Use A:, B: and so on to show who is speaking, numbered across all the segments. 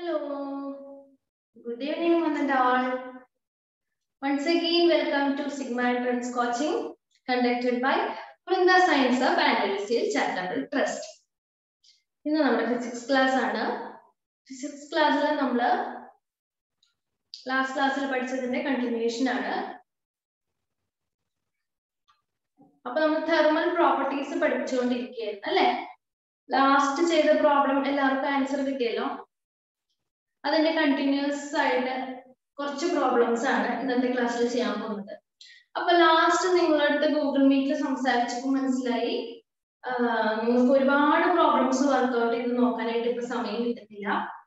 A: Hello. Good evening, one and all. Once again, welcome to Sigma Entrance Coaching conducted by Vrinda Science Hub and LCL Charitable Trust. ഇന്ന് നമ്മുടെ physics class ആണ് physics ക്ലാസ്സിൽ നമ്മൾ last ക്ലാസ്സിൽ പഠിച്ചതിന്റെ continuation ആണ് അപ്പൊ നമ്മൾ തെർമൽ പ്രോപ്പർട്ടീസ് പഠിച്ചുകൊണ്ടിരിക്കുകയായിരുന്നു അല്ലെ ലാസ്റ്റ് ചെയ്ത പ്രോബ്ലം എല്ലാവർക്കും ആൻസർ കിട്ടിയല്ലോ അതിന്റെ കണ്ടിന്യൂസ് ആയിട്ട് കുറച്ച് പ്രോബ്ലംസ് ആണ് ഇന്നത്തെ ക്ലാസ്സിൽ ചെയ്യാൻ പോകുന്നത് അപ്പൊ ലാസ്റ്റ് നിങ്ങളുടെ അടുത്ത് ഗൂഗിൾ മീറ്റിൽ സംസാരിച്ചപ്പോൾ മനസ്സിലായി നിങ്ങൾക്ക് ഒരുപാട് പ്രോബ്ലംസ് വർക്ക്ഔട്ട് ചെയ്ത് നോക്കാനായിട്ട് ഇപ്പൊ സമയം കിട്ടുന്നില്ല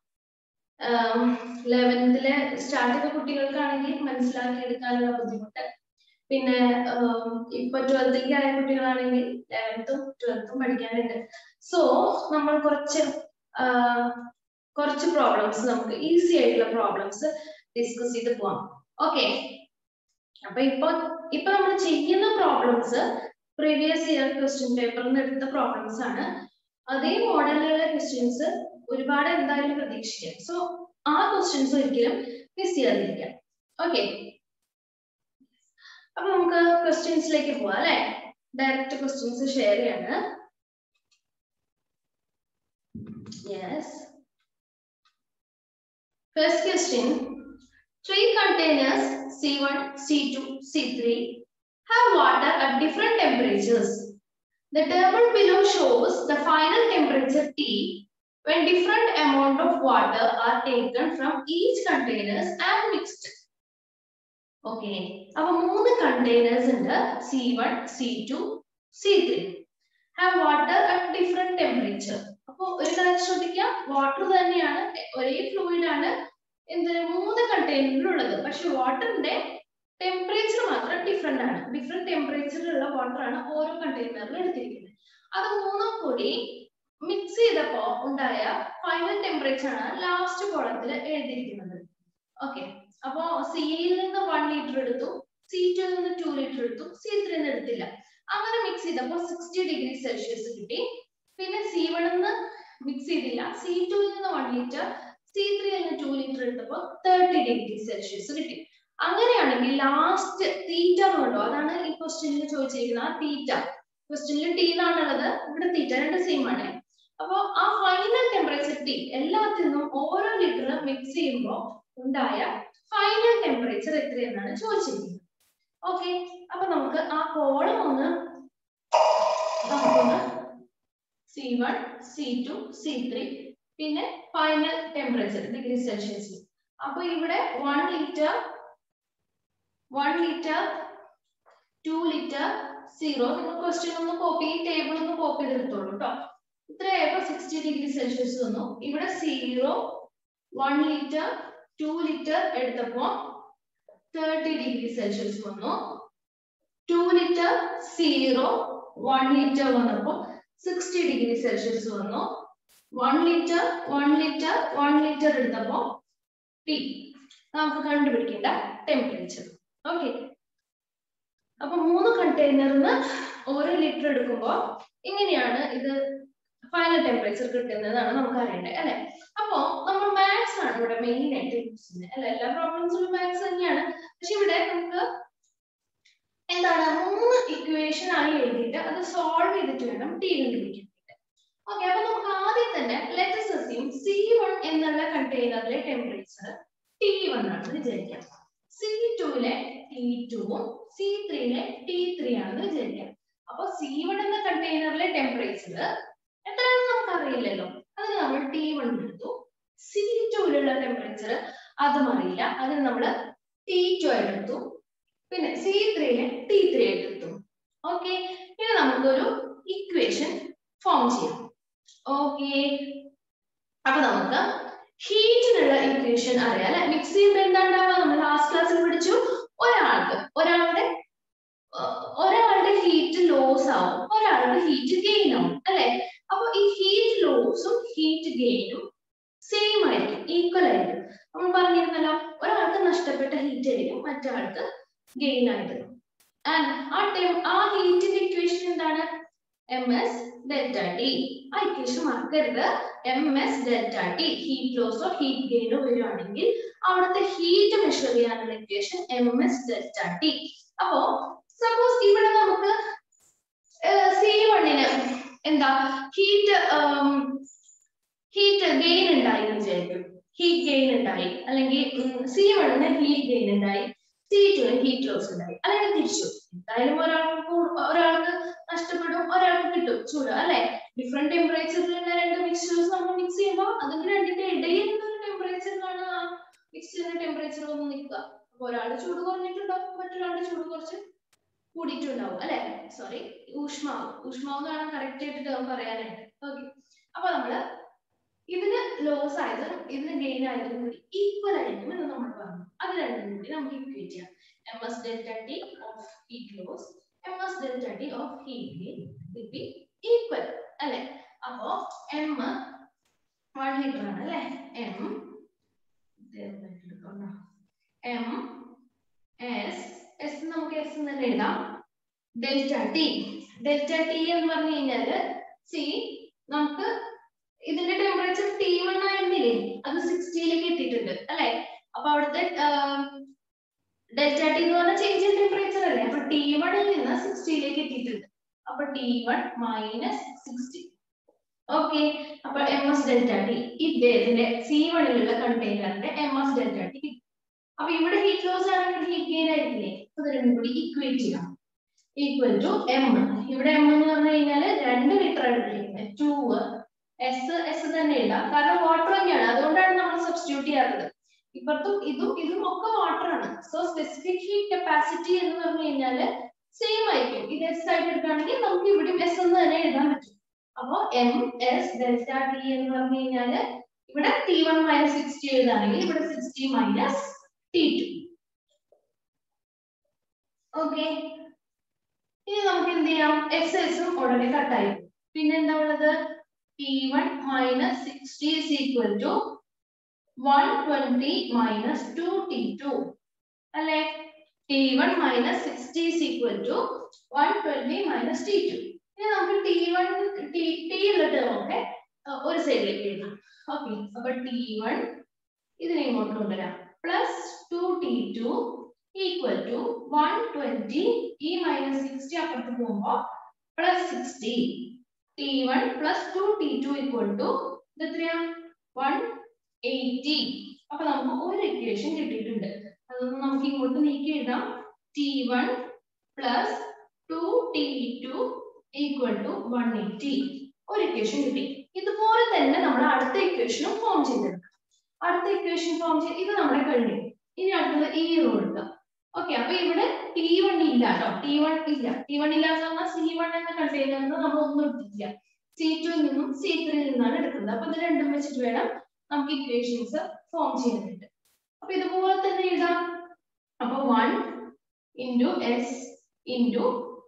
A: ലെവൻത്തിലെ സ്റ്റാർട്ട് ചെയ്ത കുട്ടികൾക്കാണെങ്കിൽ മനസ്സിലാക്കി എടുക്കാനുള്ള ബുദ്ധിമുട്ട് പിന്നെ ഇപ്പൊ ട്വൽത്തേക്ക് ആയ കുട്ടികളാണെങ്കിൽ ലെവൻത്തും ട്വൽത്തും പഠിക്കാനുണ്ട് സോ നമ്മൾ കുറച്ച് കുറച്ച് പ്രോബ്ലംസ് നമുക്ക് ഈസി ആയിട്ടുള്ള പ്രോബ്ലംസ് ഡിസ്കസ് ചെയ്ത് പോവാം ഓക്കെ അപ്പൊ ഇപ്പൊ ഇപ്പൊ നമ്മൾ ചെയ്യുന്ന പ്രോബ്ലംസ് പ്രീവിയസ് ഇയർ ക്വസ്റ്റ്യൻ പേപ്പറിൽ നിന്ന് എടുത്ത പ്രോബ്ലംസ് ആണ് അതേ മോഡലിലുള്ള ക്വസ്റ്റ്യൻസ് ഒരുപാട് എന്തായാലും പ്രതീക്ഷിക്കാം സോ ആ ക്വസ്റ്റ്യൻസ് ഒരിക്കലും മിസ് ചെയ്യാതിരിക്കാം ഓക്കെ അപ്പൊ നമുക്ക് ക്വസ്റ്റ്യൻസിലേക്ക് പോവാം അല്ലെ ഡയറക്റ്റ് ക്വസ്റ്റ്യൻസ് ഷെയർ ചെയ്യാണ് yes First question. Three containers C1, C2, C3 have water at different temperatures. The table below shows the final temperature T when different amount of water are taken from each containers and mixed. Okay. അപ്പൊ മൂന്ന് containers ഉണ്ട് C1, C2, C3 have water at different temperature. അപ്പൊ ഒരു കാര്യം ശ്രദ്ധിക്കാം water തന്നെയാണ് ഒരേ fluid ആണ് എന്ത് മൂന്ന് കണ്ടെയ്നറിൽ ഉള്ളത് പക്ഷെ വാട്ടറിന്റെ ടെമ്പറേച്ചർ മാത്രം ഡിഫറെന്റ് ആണ് ഡിഫറെന്റ് ടെമ്പറേച്ചറിലുള്ള വാട്ടർ ആണ് ഓരോ കണ്ടെയ്നറിൽ എടുത്തിരിക്കുന്നത് അത് മൂന്നും കൂടി മിക്സ് ചെയ്തപ്പോ ഉണ്ടായ ഫൈനൽ ടെമ്പറേച്ചർ ആണ് ലാസ്റ്റ് കോളത്തിൽ എഴുതിയിരിക്കുന്നത് ഓക്കെ അപ്പോ സിയിൽ നിന്ന് വൺ ലിറ്റർ എടുത്തു സി ടുയിൽ നിന്ന് ടു ലിറ്റർ എടുത്തു സി ത്രീ നിന്ന് എടുത്തില്ല അങ്ങനെ മിക്സ് ചെയ്തപ്പോ സിക്സ്റ്റി ഡിഗ്രി സെൽഷ്യസ് കിട്ടി പിന്നെ സി വണ്ണിൽ നിന്ന് മിക്സ് ചെയ്തില്ല സി ടുവിൽ നിന്ന് വൺ ലിറ്റർ സി ത്രീയിൽ നിന്ന് ടു ലിറ്റർ എടുത്തപ്പോ തേർട്ടി ഡിഗ്രി സെൽഷ്യസ് കിട്ടി അങ്ങനെയാണെങ്കിൽ ലാസ്റ്റ് തീറ്റ എന്നുണ്ടോ അതാണ് ഈ ക്വസ്റ്റ്യനിൽ ചോദിച്ചിരിക്കുന്നത് ആ തീറ്റ ക്വസ്റ്റ്യനിൽ ടി എന്നാണുള്ളത് ഇവിടെ തീറ്റ രണ്ട് സെയിം ആണ് അപ്പോ ആ ഫൈനൽ ടെമ്പറേച്ചർ ടി എല്ലാത്തിൽ നിന്നും ഓരോ ലിറ്റർ മിക്സ് ചെയ്യുമ്പോൾ ഉണ്ടായ ഫൈനൽ ടെമ്പറേച്ചർ എത്രയെന്നാണ് ചോദിച്ചിരിക്കുന്നത് ഓക്കെ അപ്പൊ നമുക്ക് ആ കോളം ഒന്ന് നമുക്കൊന്ന് C one C two C three പിന്നെ ഫൈനൽ ടെമ്പറേച്ചർ ഡിഗ്രി സെൽഷ്യസ് അപ്പൊ ഇവിടെ one litre one litre two litre zero നിങ്ങൾ ക്വസ്റ്റ്യൻ ഒന്ന് കോപ്പി ടേബിൾ ഒന്ന് കോപ്പി ചെയ്തെടുത്തോളൂ കേട്ടോ ഇത്രയായപ്പോ സിക്സ്റ്റി ഡിഗ്രി സെൽഷ്യസ് വന്നു ഇവിടെ zero one litre two litre എടുത്തപ്പോ തേർട്ടി ഡിഗ്രി സെൽഷ്യസ് വന്നു two litre zero one litre വന്നപ്പോ സിക്സ്റ്റി ഡിഗ്രി സെൽഷ്യസ് വന്നു one litre one litre one litre എടുത്തപ്പോ ടി നമുക്ക് കണ്ടുപിടിക്കേണ്ട ടെമ്പറേച്ചർ ഓക്കെ അപ്പൊ മൂന്ന് കണ്ടെയ്നറിന് ഓരോ ലിറ്റർ എടുക്കുമ്പോ ഇങ്ങനെയാണ് ഇത് ഫൈനൽ ടെമ്പറേച്ചർ കിട്ടുന്നതാണ് നമുക്ക് അറിയേണ്ടത് അല്ലെ അപ്പോ നമ്മൾ മാത്സ് ആണ് ഇവിടെ മെയിൻ ആയിട്ട് യൂസ് ചെയ്യുന്നത് അല്ലെ എല്ലാ പ്രോബ്ലംസിലും മാത്സ് തന്നെയാണ് പക്ഷെ ഇവിടെ നമുക്ക് എന്താണ് മൂന്ന് ഇക്വേഷൻ ആയി എഴുതിയിട്ട് അത് സോൾവ് ചെയ്തിട്ട് വേണം ടി കണ്ടുപിടിക്കാൻ ഓക്കെ അപ്പൊ നമുക്ക് ആദ്യം തന്നെ ലെറ്റസ് അസ്യൂം സി വൺ എന്നുള്ള കണ്ടെയ്നറിലെ ടെമ്പറേച്ചർ ടി വൺ ആണെന്ന് വിചാരിക്കാം സി ടുവിലെ ടി ടുവും സി ത്രീയിലെ ടി ത്രീ ആണെന്ന് വിചാരിക്കാം അപ്പൊ സി വൺ എന്ന കണ്ടെയ്നറിലെ ടെമ്പറേച്ചർ എത്രയാണെന്ന് നമുക്ക് അറിയില്ലല്ലോ അതിന് നമ്മൾ ടി വൺ എടുത്തു സി ടുവിലുള്ള ടെമ്പറേച്ചർ അതും അറിയില്ല അതിന് നമ്മൾ ടി ടു എടുത്തു പിന്നെ സി ത്രീയിലെ ടി ത്രീ എടുത്തു ഓക്കെ ഇനി നമുക്കൊരു ഇക്വേഷൻ ഫോം ചെയ്യാം ഓക്കെ അപ്പൊ നമുക്ക് ഹീറ്റിനുള്ള ഇക്വേഷൻ അറിയാം അല്ലെ മിക്സ് ചെയ്യുമ്പോൾ എന്താ ഉണ്ടാവുക നമ്മൾ ലാസ്റ്റ് ക്ലാസ്സിൽ പഠിച്ചു ഒരാൾക്ക് ഒരാളുടെ ഒരാളുടെ ഹീറ്റ് ലോസ് ആവും ഒരാളുടെ ഹീറ്റ് ഗെയിൻ ആവും അല്ലെ അപ്പൊ ഈ ഹീറ്റ് ലോസും ഹീറ്റ് ഗെയിനും സെയിം ആയിരിക്കും ഈക്വൽ ആയിരിക്കും നമ്മൾ പറഞ്ഞിരുന്നല്ലോ ഒരാൾക്ക് നഷ്ടപ്പെട്ട ഹീറ്റ് ആയിരിക്കും മറ്റൊരാൾക്ക് ഗെയിൻ ആയിട്ട് ആൻഡ് ആ ടൈം ആ ഹീറ്റിന്റെ ഇക്വേഷൻ എന്താണ് എം എസ് ഡെൽറ്റ ടി ആ ഇക്വേഷൻ മറക്കരുത് M S delta T heat ലോസോ ഹീറ്റ് ഗെയിനോ വരുവാണെങ്കിൽ അവിടുത്തെ ഹീറ്റ് മെഷർ ചെയ്യാനുള്ള equation M S delta T അപ്പോ സപ്പോസ് ഇവിടെ നമുക്ക് സി വണ്ണിന് എന്താ ഹീറ്റ് ഹീറ്റ് ഗെയിൻ ഉണ്ടായി എന്ന് വിചാരിക്കും ഹീറ്റ് ഗെയിൻ ഉണ്ടായി അല്ലെങ്കിൽ സി വണ്ണിന് ഹീറ്റ് ഗെയിൻ ഉണ്ടായി സി ടുവിന് ഹീറ്റ് ലോസ് ഉണ്ടായി അല്ലെങ്കിൽ തിരിച്ചു എന്തായാലും ഒരാൾക്ക് കൂ- ഒരാൾക്ക് നഷ്ടപ്പെടും ഒരാൾക്ക് കിട്ടും ചൂട് അല്ലെ ഡിഫറെന്റ് ടെമ്പറേച്ചറിലുള്ള രണ്ട് മിക്സ്ചേഴ്സ് നമ്മൾ മിക്സ് ചെയ്യുമ്പോൾ അതിന് രണ്ടിന്റെ ഇടയിലുള്ള ഒരു ടെമ്പറേച്ചറിലാണ് ആ മിക്സ്ചറിന്റെ ടെമ്പറേച്ചർ ഒന്ന് നിൽക്കുക അപ്പൊ ഒരാളുടെ ചൂട് കുറഞ്ഞിട്ടുണ്ടാവും മറ്റൊരാളുടെ ചൂട് കുറച്ച് കൂടിയിട്ടുണ്ടാവും അല്ലെ സോറി ഊഷ്മാവ് ഊഷ്മാവ് എന്നാണ് കറക്റ്റ് ആയിട്ട് term പറയാനായിട്ട് ഓക്കെ അപ്പൊ നമ്മള് ഇതിന് ലോസ് ആയതും ഇതിന് ഗെയിൻ ആയതും കൂടി ഈക്വൽ ആയിരിക്കും എന്ന് നമ്മൾ പറഞ്ഞു അത് രണ്ടും കൂടി നമുക്ക് ഇക്വേറ്റ് ചെയ്യാം M S delta T of heat loss M S delta T of heat gain will be equal അല്ലെ അപ്പോ എം വൺ ലിറ്റർ ആണ് അല്ലെ എം എം എസ് എസ് നമുക്ക് എസ് എന്ന് തന്നെ എഴുതാം ഡെൽറ്റ ടി ഡെൽറ്റ ടി എന്ന് പറഞ്ഞു കഴിഞ്ഞാല് സി നമുക്ക് ഇതിന്റെ ടെമ്പറേച്ചർ ടി വൺ ആയിരുന്നില്ലേ അത് സിക്സ്റ്റിയിലേക്ക് എത്തിയിട്ടുണ്ട് അല്ലെ അപ്പൊ അവിടുത്തെ ഡെൽറ്റ ടി എന്ന് പറഞ്ഞ ചേഞ്ച് ഇൻ ടെമ്പറേച്ചർ അല്ലേ അപ്പൊ ടി വണ്ണിൽ നിന്ന് സിക്സ്റ്റിയിലേക്ക് എത്തിയിട്ടുണ്ട് അപ്പൊ T one minus sixty okay അപ്പൊ എം എസ് ഡെൽറ്റ ടി ഇദ്ദേഹത്തിന്റെ സി വണ്ണിലുള്ള കണ്ടെയ്നറിന്റെ എം എസ് ഡെൽറ്റ ടി കിട്ടി അപ്പൊ ഇവിടെ ഹീറ്റ് ലോസ് ആണെങ്കിൽ ഹീറ്റ് ഗെയിൻ ആയിരിക്കില്ലേ അപ്പൊ ഇത് രണ്ടും കൂടി ഇക്വേറ്റ് ചെയ്യാം ഈക്വൽ ടു എം ഇവിടെ എം എന്ന് പറഞ്ഞു കഴിഞ്ഞാല് രണ്ട് ലിറ്റർ എടുത്തിരിക്കുന്നത് ടു എസ് എസ് തന്നെ എഴുതാം കാരണം വാട്ടർ തന്നെയാണ് അതുകൊണ്ടാണ് നമ്മൾ സബ്സ്റ്റിറ്റ്യൂട്ട് ചെയ്യാത്തത് ഇപ്പുറത്തും ഇതും ഇതും ഒക്കെ വാട്ടർ ആണ് സോ സ്പെസിഫിക് ഹീറ്റ് കപ്പാസിറ്റി എന്ന് പറഞ്ഞു കഴിഞ്ഞാല് സെയിം ആയിരിക്കും ഇത് എസ് ആയിട്ട് എടുക്കുകയാണെങ്കിൽ നമുക്ക് ഇവിടെയും എസ് എന്ന് തന്നെ എഴുതാൻ പറ്റും അപ്പോ എം എസ് ഡെൽറ്റ ടി എന്ന് പറഞ്ഞു കഴിഞ്ഞാല് ഇവിടെ ടി വൺ മൈനസ് സിക്സ്റ്റി എഴുതാണെങ്കിൽ ഇവിടെ sixty minus T two okay ഇനി നമുക്ക് എന്ത് ചെയ്യാം എസ് എസും ഉടനെ കട്ടായി പിന്നെ എന്താ ഉള്ളത് T one minus sixty is equal to one twenty minus two T two അല്ലെ T one minus sixty is equal to one twenty minus T two ഇനി നമുക്ക് ടി വൺ ടി ടി ഉള്ള ടേം ഒക്കെ ഒരു സൈഡിലേക്ക് എഴുതാം ഓക്കെ അപ്പൊ T one ഇതിനെ ഇങ്ങോട്ട് കൊണ്ടുവരാം plus two T two equal to one twenty ഈ മൈനസ് സിക്സ്റ്റി അപ്പുറത്ത് പോകുമ്പോ plus sixty T one plus two T two equal to ഇത് എത്രയാ വൺ എയ്റ്റി അപ്പൊ നമുക്ക് ഒരു ഇക്വേഷൻ കിട്ടിയിട്ടുണ്ട് അതൊന്ന് നമുക്ക് ഇങ്ങോട്ട് നീക്കി എഴുതാം T one plus two T two equal to one eighty ഒരു ഇക്വേഷൻ കിട്ടി ഇതുപോലെ തന്നെ നമ്മൾ അടുത്ത ഇക്വേഷനും ഫോം ചെയ്തെടുക്കാം അടുത്ത ഇക്വേഷൻ ഫോം ചെയ്ത് ഇത് നമ്മുടെ കഴിഞ്ഞു ഇനി അടുത്തത് ഈ റോ എടുക്കാം ഓക്കെ അപ്പൊ ഇവിടെ ടി വൺ ഇല്ല കേട്ടോ ടി വൺ ഇല്ല ടി വൺ ഇല്ല എന്ന് പറഞ്ഞാൽ സി വൺ എന്ന കണ്ടെയ്നറിൽ നമ്മൾ ഒന്നും എടുത്തിട്ടില്ല സി ടുയിൽ നിന്നും സി ത്രീയിൽ നിന്നാണ് എടുക്കുന്നത് അപ്പൊ ഇത് രണ്ടും വെച്ചിട്ട് വേണം നമുക്ക് ഇക്വേഷൻസ് ഫോം ചെയ്യാനായിട്ട് അപ്പൊ ഇതുപോലെ തന്നെ എഴുതാം അപ്പൊ one into S into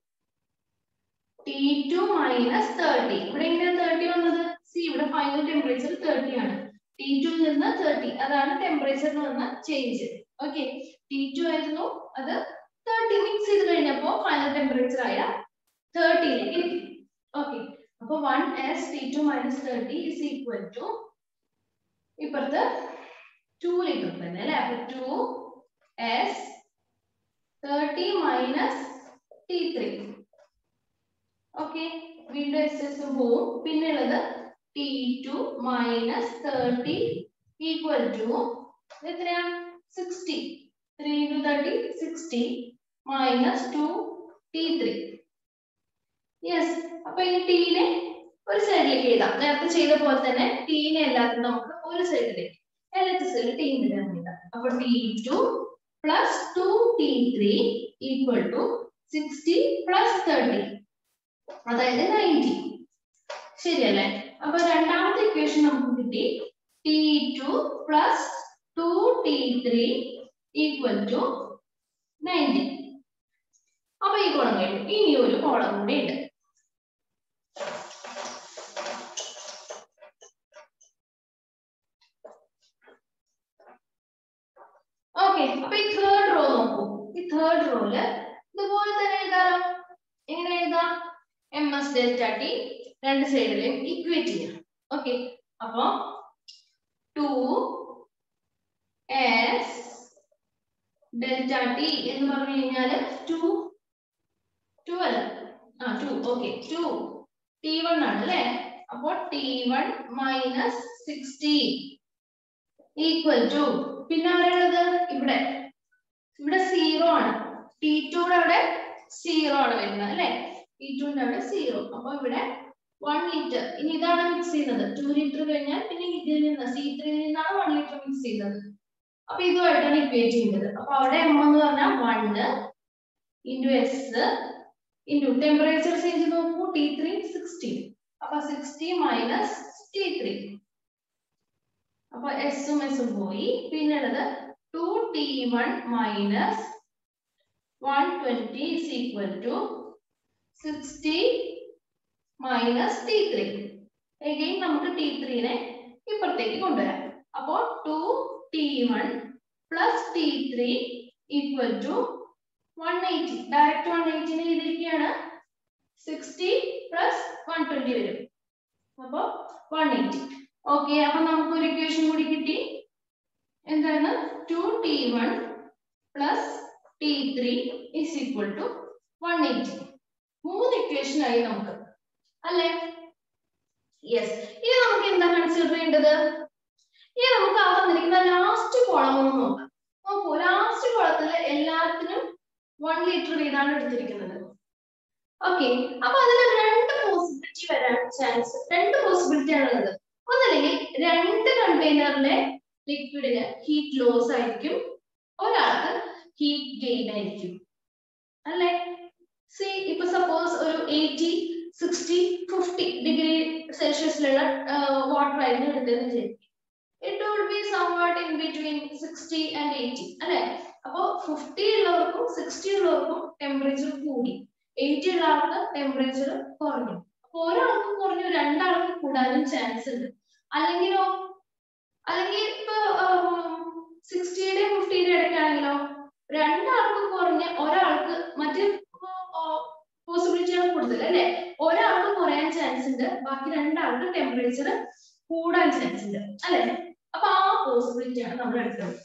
A: T two minus thirty ഇവിടെ എങ്ങനെയാ തേർട്ടി വന്നത് സി ഇവിടെ ഫൈനൽ ടെമ്പറേച്ചർ തേർട്ടി ആണ് ടി ടുയിൽ നിന്ന് തേർട്ടി അതാണ് ടെമ്പറേച്ചറിൽ വന്ന ചേഞ്ച് ഓക്കെ ടി ടു ആയിരുന്നു അത് തേർട്ടി മിക്സ് ചെയ്ത് കഴിഞ്ഞപ്പോ ഫൈനൽ ടെമ്പറേച്ചർ ആയ തേർട്ടിയിലേക്ക് എത്തി ഓക്കെ അപ്പൊ one S T two minus thirty is equal to ഇപ്പുറത്ത് ടു ലിറ്റർ തന്നെ അല്ലെ അപ്പൊ two S thirty minus T three okay വീണ്ടും എസ് എസ് പോവും പിന്നെ ഉള്ളത് T two minus thirty equal to എത്രയാ sixty three into thirty sixty minus two T three yes അപ്പൊ ഇനി ടീനെ ഒരു സൈഡിലേക്ക് എഴുതാം നേരത്തെ ചെയ്ത പോലെ തന്നെ ടീനെ എല്ലാത്തിനും നമുക്ക് ഒരു സൈഡിലേക്ക് എൽ എച്ച് എസ് ടീൻ്റെ എഴുതാം അപ്പൊ T two plus two T three equal to sixty plus thirty അതായത് നയൻറ്റി ശരിയല്ലേ അപ്പൊ രണ്ടാമത്തെ ഇക്വേഷൻ നമുക്ക് കിട്ടി T two plus two T three equal to ninety അപ്പൊ ഈ കോളം കഴിഞ്ഞു ഇനി ഒരു കോളം കൂടി ഉണ്ട് ഓക്കെ അപ്പൊ ഈ തേർഡ് റോ നോക്കൂ ഈ തേർഡ് റോയില് ഇതുപോലെ തന്നെ എഴുതാലോ എങ്ങനെ എഴുതാം എം എസ് ഡെൽറ്റ ടി രണ്ട് സൈഡിലെയും ഇക്വേറ്റ് ചെയ്യാം ഓക്കെ അപ്പൊ ടു എസ് ഡെൽറ്റ ടി എന്ന് പറഞ്ഞു കഴിഞ്ഞാല് ടു ടു അല്ല ആ two okay two T one ആണ് അല്ലെ അപ്പൊ T one minus sixty equal to പിന്നെ ആരുള്ളത് ഇവിടെ ഇവിടെ സീറോ ആണ് ടി ടുയുടെ അവിടെ സീറോ ആണ് വരുന്നത് അല്ലെ ടി ടുന്റെ അവിടെ സീറോ അപ്പൊ ഇവിടെ വൺ ലിറ്റർ ഇനി ഇതാണ് മിക്സ് ചെയ്യുന്നത് ടു ലിറ്റർ കഴിഞ്ഞാൽ പിന്നെ ഇതിൽ നിന്ന് സി ത്രീയിൽ നിന്നാണ് വൺ ലിറ്റർ മിക്സ് ചെയ്യുന്നത് അപ്പൊ ഇതുമായിട്ടാണ് ഇക്വേറ്റ് ചെയ്യുന്നത് അപ്പൊ അവിടെ എം എന്ന് പറഞ്ഞാൽ one into S into temperature change നോക്കൂ ടി ത്രീ സിക്സ്റ്റി അപ്പൊ സിക്സ്റ്റി മൈനസ് ടി ത്രീ അപ്പൊ എസും എസും പോയി പിന്നുള്ളത് two T one minus one twenty is equal to sixty minus T three again നമുക്ക് ടി ത്രീനെ ഇപ്പുറത്തേക്ക് കൊണ്ടുവരാം അപ്പോൾ two T one plus T three equal to one eighty direct one എയ്റ്റിനെ ചെയ്തിരിക്കുകയാണ് സിക്സ്റ്റി പ്ലസ് വൺ ട്വന്റി വരും അപ്പൊ one eighty okay അപ്പൊ നമുക്ക് ഒരു ഇക്വേഷൻ കൂടി കിട്ടി എന്താണ് two T one plus T three is equal to one eighty മൂന്ന് ഇക്വേഷൻ ആയി നമുക്ക് അല്ലേ യെസ് ഇനി നമുക്ക് എന്താ കൺസിഡർ ചെയ്യേണ്ടത് ഇനി നമുക്ക് ആ തന്നിരിക്കുന്ന ലാസ്റ്റ് കോളം ഒന്ന് നോക്കാം നോക്കൂ ലാസ്റ്റ് കോളത്തില് എല്ലാത്തിനും വൺ ലിറ്റർ വീതമാണ് എടുത്തിരിക്കുന്നത് ഓക്കെ അപ്പൊ അതിന് രണ്ട് പോസിബിലിറ്റി വരാൻ ചാൻസ് രണ്ട് പോസിബിലിറ്റി ആണുള്ളത് ഒന്നല്ലെങ്കിൽ രണ്ട് കണ്ടെയ്നറിലെ ലിക്വിഡിന് ഹീറ്റ് ലോസ് ആയിരിക്കും ഒരാൾക്ക് ഹീറ്റ് ഗെയിൻ ആയിരിക്കും അല്ലേ സി ഇപ്പൊ സപ്പോസ് ഒരു എയ്റ്റി സിക്സ്റ്റി ഫിഫ്റ്റി ഡിഗ്രി സെൽഷ്യസിലുള്ള വാട്ടർ ആയിരുന്നു എടുത്തതെന്ന് വിചാരിക്കും it would be somewhat in between sixty and eighty അല്ലെ അപ്പോ ഫിഫ്റ്റി ഉള്ളവർക്കും സിക്സ്റ്റി ഉള്ളവർക്കും ടെമ്പറേച്ചർ കൂടി എയ്റ്റി ഉള്ള ആൾക്ക് ടെമ്പറേച്ചർ കുറഞ്ഞു അപ്പൊ ഒരാൾക്ക് കുറഞ്ഞു രണ്ടാൾക്ക് കൂടാനും ചാൻസ് ഉണ്ട് അല്ലെങ്കിലോ അല്ലെങ്കിൽ ഇപ്പൊ സിക്സ്റ്റിയുടെ ഫിഫ്റ്റിയുടെ ഇടയ്ക്കാണെങ്കിലോ രണ്ടാൾക്ക് കുറഞ്ഞ് ഒരാൾക്ക് മറ്റേ പോസിബിലിറ്റി ആണ് കൂടുതൽ അല്ലെ ഒരാൾക്ക് കുറയാൻ ചാൻസ് ഉണ്ട് ബാക്കി രണ്ടാൾക്ക് ടെമ്പറേച്ചർ കൂടാൻ ചാൻസ് ഉണ്ട് അല്ലെ അപ്പൊ ആ പോസിബിലിറ്റി ആണ് നമ്മൾ എടുക്കുന്നത്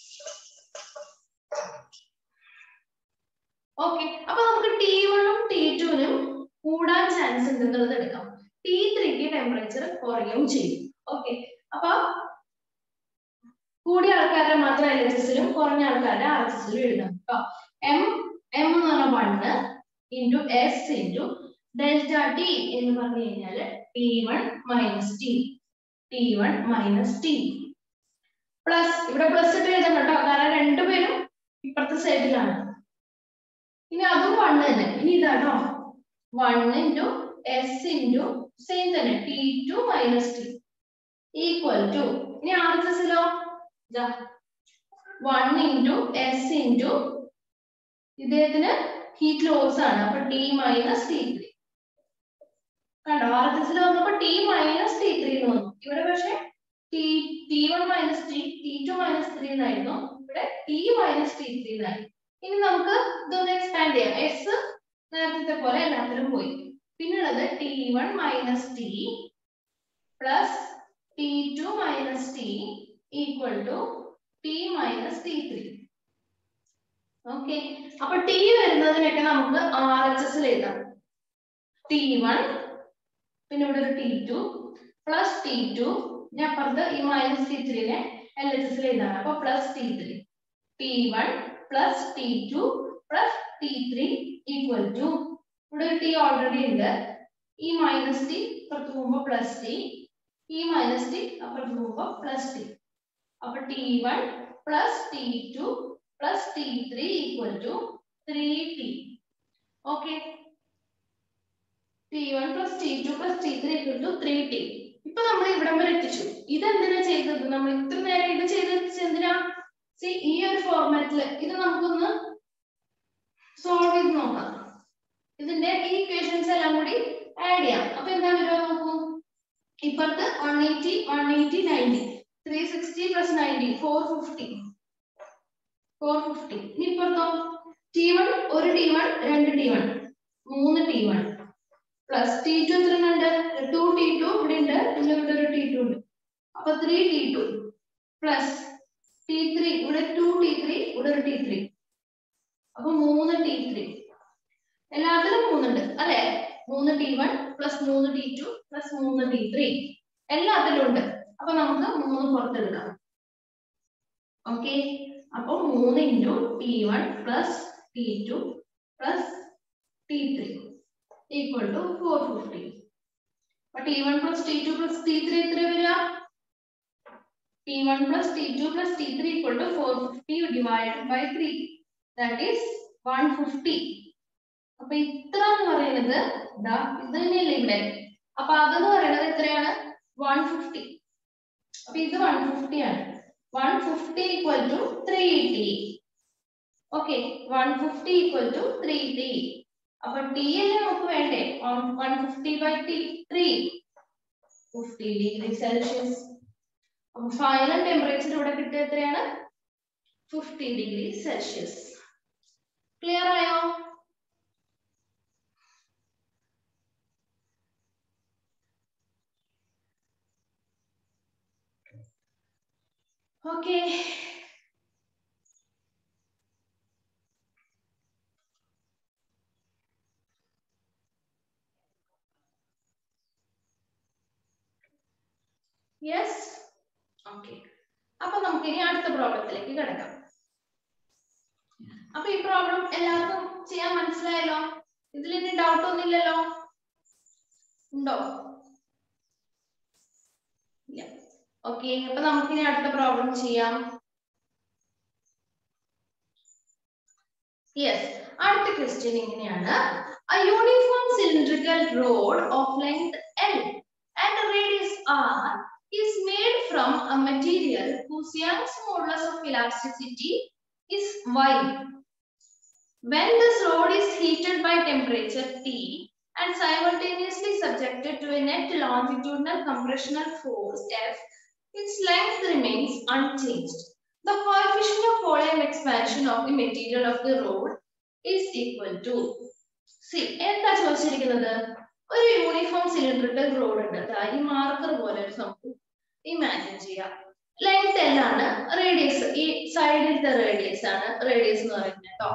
A: ഓക്കെ അപ്പൊ നമുക്ക് ടി വണ്ണും ടി ടുവിനും കൂടാൻ ചാൻസ് ഉണ്ട് എന്നുള്ളത് എടുക്കാം ടി ത്രീക്ക് ടെമ്പറേച്ചർ കുറയും ചെയ്യും ഓക്കെ അപ്പൊ കൂടിയ ആൾക്കാരുടെ മാത്രം എൽ എച്ച് എസിലും കുറഞ്ഞ ആൾക്കാരുടെ ആർ എച്ച് എസിലും എഴുതാം കേട്ടോ എം എം എന്ന് പറഞ്ഞ one into S into delta T എന്ന് പറഞ്ഞു കഴിഞ്ഞാൽ T one minus T T one minus T plus ഇവിടെ പ്ലസ് ഇട്ട് എഴുതണം കേട്ടോ കാരണം രണ്ടുപേരും ഇപ്പുറത്തെ സൈഡിലാണ് ഇനി അതും വണ്ണ് തന്നെ ഇനി ഇതാട്ടോ one into S into same തന്നെ T two minus T equal to ഇനി ആർ എച്ച് എസിലോ വൺ ഇൻറ്റു എസ് ഇൻറ്റു ഇദ്ദേഹത്തിന് ഹീറ്റ് ലോസ് ആണ് അപ്പൊ ടി മൈനസ് ടി ത്രീ കണ്ടോ ആർ എച്ച് എസിൽ വന്നപ്പോ ടി മൈനസ് ടി ത്രീ എന്ന് വന്നു ഇവിടെ പക്ഷെ T T one minus T T two minus three എന്നായിരുന്നു ഇവിടെ ടി മൈനസ് ടി ത്രീ എന്നായി ഇനി നമുക്ക് ഇതൊന്ന് എക്സ്പാൻഡ് ചെയ്യാം എസ് നേരത്തെ പോലെ എല്ലാത്തിലും പോയി പിന്നുള്ളത് T one minus T plus T two minus T equal to T minus T three okay അപ്പൊ ടി വരുന്നതിനൊക്കെ നമുക്ക് ആർ എച്ച് എസിൽ എഴുതാം ടി വൺ പിന്നെ ഇവിടെ ഒരു T two plus T two ഇനി അപ്പുറത്ത് ഈ മൈനസ് ടി ത്രീനെ എൽ എച്ച് എസിൽ എഴുതാണ് അപ്പൊ plus T three T one plus T two plus T three equal to ഇവിടെ ഒരു ടി ഓൾറെഡി ഉണ്ട് ഈ മൈനസ് ടി അപ്പുറത്ത് പോകുമ്പോ പ്ലസ് ടി ഈ മൈനസ് ടി അപ്പുറത്ത് പോകുമ്പോ പ്ലസ് ടി അപ്പൊ T one plus T two plus T three equal to three T okay T one plus T two plus T three equal to three T ഇപ്പൊ നമ്മൾ ഇവിടം വരെ എത്തിച്ചു ഇതെന്തിനാ ചെയ്തത് നമ്മൾ ഇത്ര നേരം ഇത് ചെയ്ത് എന്തിനാ സി ഈ ഒരു ഫോർമാറ്റില് ഇത് നമുക്കൊന്ന് സോൾവ് ചെയ്ത് നോക്കാം ഇതിന്റെ ഈ ഇക്വേഷൻസ് എല്ലാം കൂടി ആഡ് ചെയ്യാം അപ്പൊ എന്താ വരുക നോക്കൂ ഇപ്പുറത്ത് one eighty one eighty ninety three sixty plus ninety four fifty four fifty ഇനി ഇപ്പുറത്തോ ടി വൺ ഒരു ടി വൺ രണ്ട് ടി വൺ മൂന്ന് T one plus T two എത്ര ഉണ്ട് ടു ടി ടു ഇവിടെ ഉണ്ട് പിന്നെ ഇവിടെ ഒരു ടി ടു ഉണ്ട് അപ്പൊ three T two plus T three ഇവിടെ ടു ടി ത്രീ ഇവിടെ ഒരു ടി ത്രീ അപ്പൊ മൂന്ന് ടി ത്രീ എല്ലാത്തിലും മൂന്നുണ്ട് അല്ലെ മൂന്ന് ടി വൺ പ്ലസ് മൂന്ന് ടി ടു പ്ലസ് മൂന്ന് ടി ത്രീ എല്ലാത്തിലും ഉണ്ട് അപ്പൊ നമുക്ക് മൂന്ന് പുറത്തെടുക്കാം ഓക്കെ അപ്പൊ മൂന്ന് into T one plus T two plus T three equal to four fifty അപ്പൊ T one plus T two plus T three എത്ര വരിക T one plus T two plus T three equal to four fifty divide by three that is one fifty അപ്പൊ ഇത്ര എന്ന് പറയുന്നത് ഇതാ ഇത് തന്നെയല്ലേ ഇവിടെ അപ്പൊ അതെന്ന് പറയുന്നത് എത്രയാണ് വൺ ഫിഫ്റ്റി അപ്പൊ ഇത് വൺ ഫിഫ്റ്റി ആണ് one fifty equal to three T okay one fifty equal to three T അപ്പൊ ടി അല്ലേ നമുക്ക് വേണ്ടേ one fifty by T three fifty degree Celsius അപ്പൊ ഫൈനൽ ടെമ്പറേച്ചർ ഇവിടെ കിട്ടിയ എത്രയാണ് ഫിഫ്റ്റി ഡിഗ്രി സെൽഷ്യസ് ക്ലിയർ ആയോ ഓക്കെ യെസ് ഓക്കെ അപ്പൊ നമുക്ക് ഇനി അടുത്ത പ്രോബ്ലത്തിലേക്ക് കിടക്കാം അപ്പൊ ഈ പ്രോബ്ലം എല്ലാവർക്കും ചെയ്യാൻ മനസ്സിലായല്ലോ ഇതിൽ ഇനി ഡൗട്ട് ഒന്നുമില്ലല്ലോ ഉണ്ടോ ഇല്ല ഓക്കെ അപ്പൊ നമുക്ക് ഇനി അടുത്ത പ്രോബ്ലം ചെയ്യാം യെസ് അടുത്ത ക്വസ്റ്റ്യൻ ഇങ്ങനെയാണ് a uniform cylindrical rod of length L and radius R is made from a material whose Young's modulus of elasticity is Y. When this rod is heated by temperature T and simultaneously subjected to a net longitudinal compressional force F, its length remains unchanged. The coefficient of volume expansion of the material of the rod is equal to C എന്താ ചോദിച്ചിരിക്കുന്നത് ഒരു uniform cylindrical road ഉണ്ട് ദാ ഈ marker പോലെ ഒരു നമുക്ക് imagine ചെയ്യാം ലെങ്ത് എല്ലാണ് റേഡിയസ് ഈ സൈഡിലത്തെ റേഡിയസ് ആണ് റേഡിയസ് എന്ന് പറയുന്നത് കേട്ടോ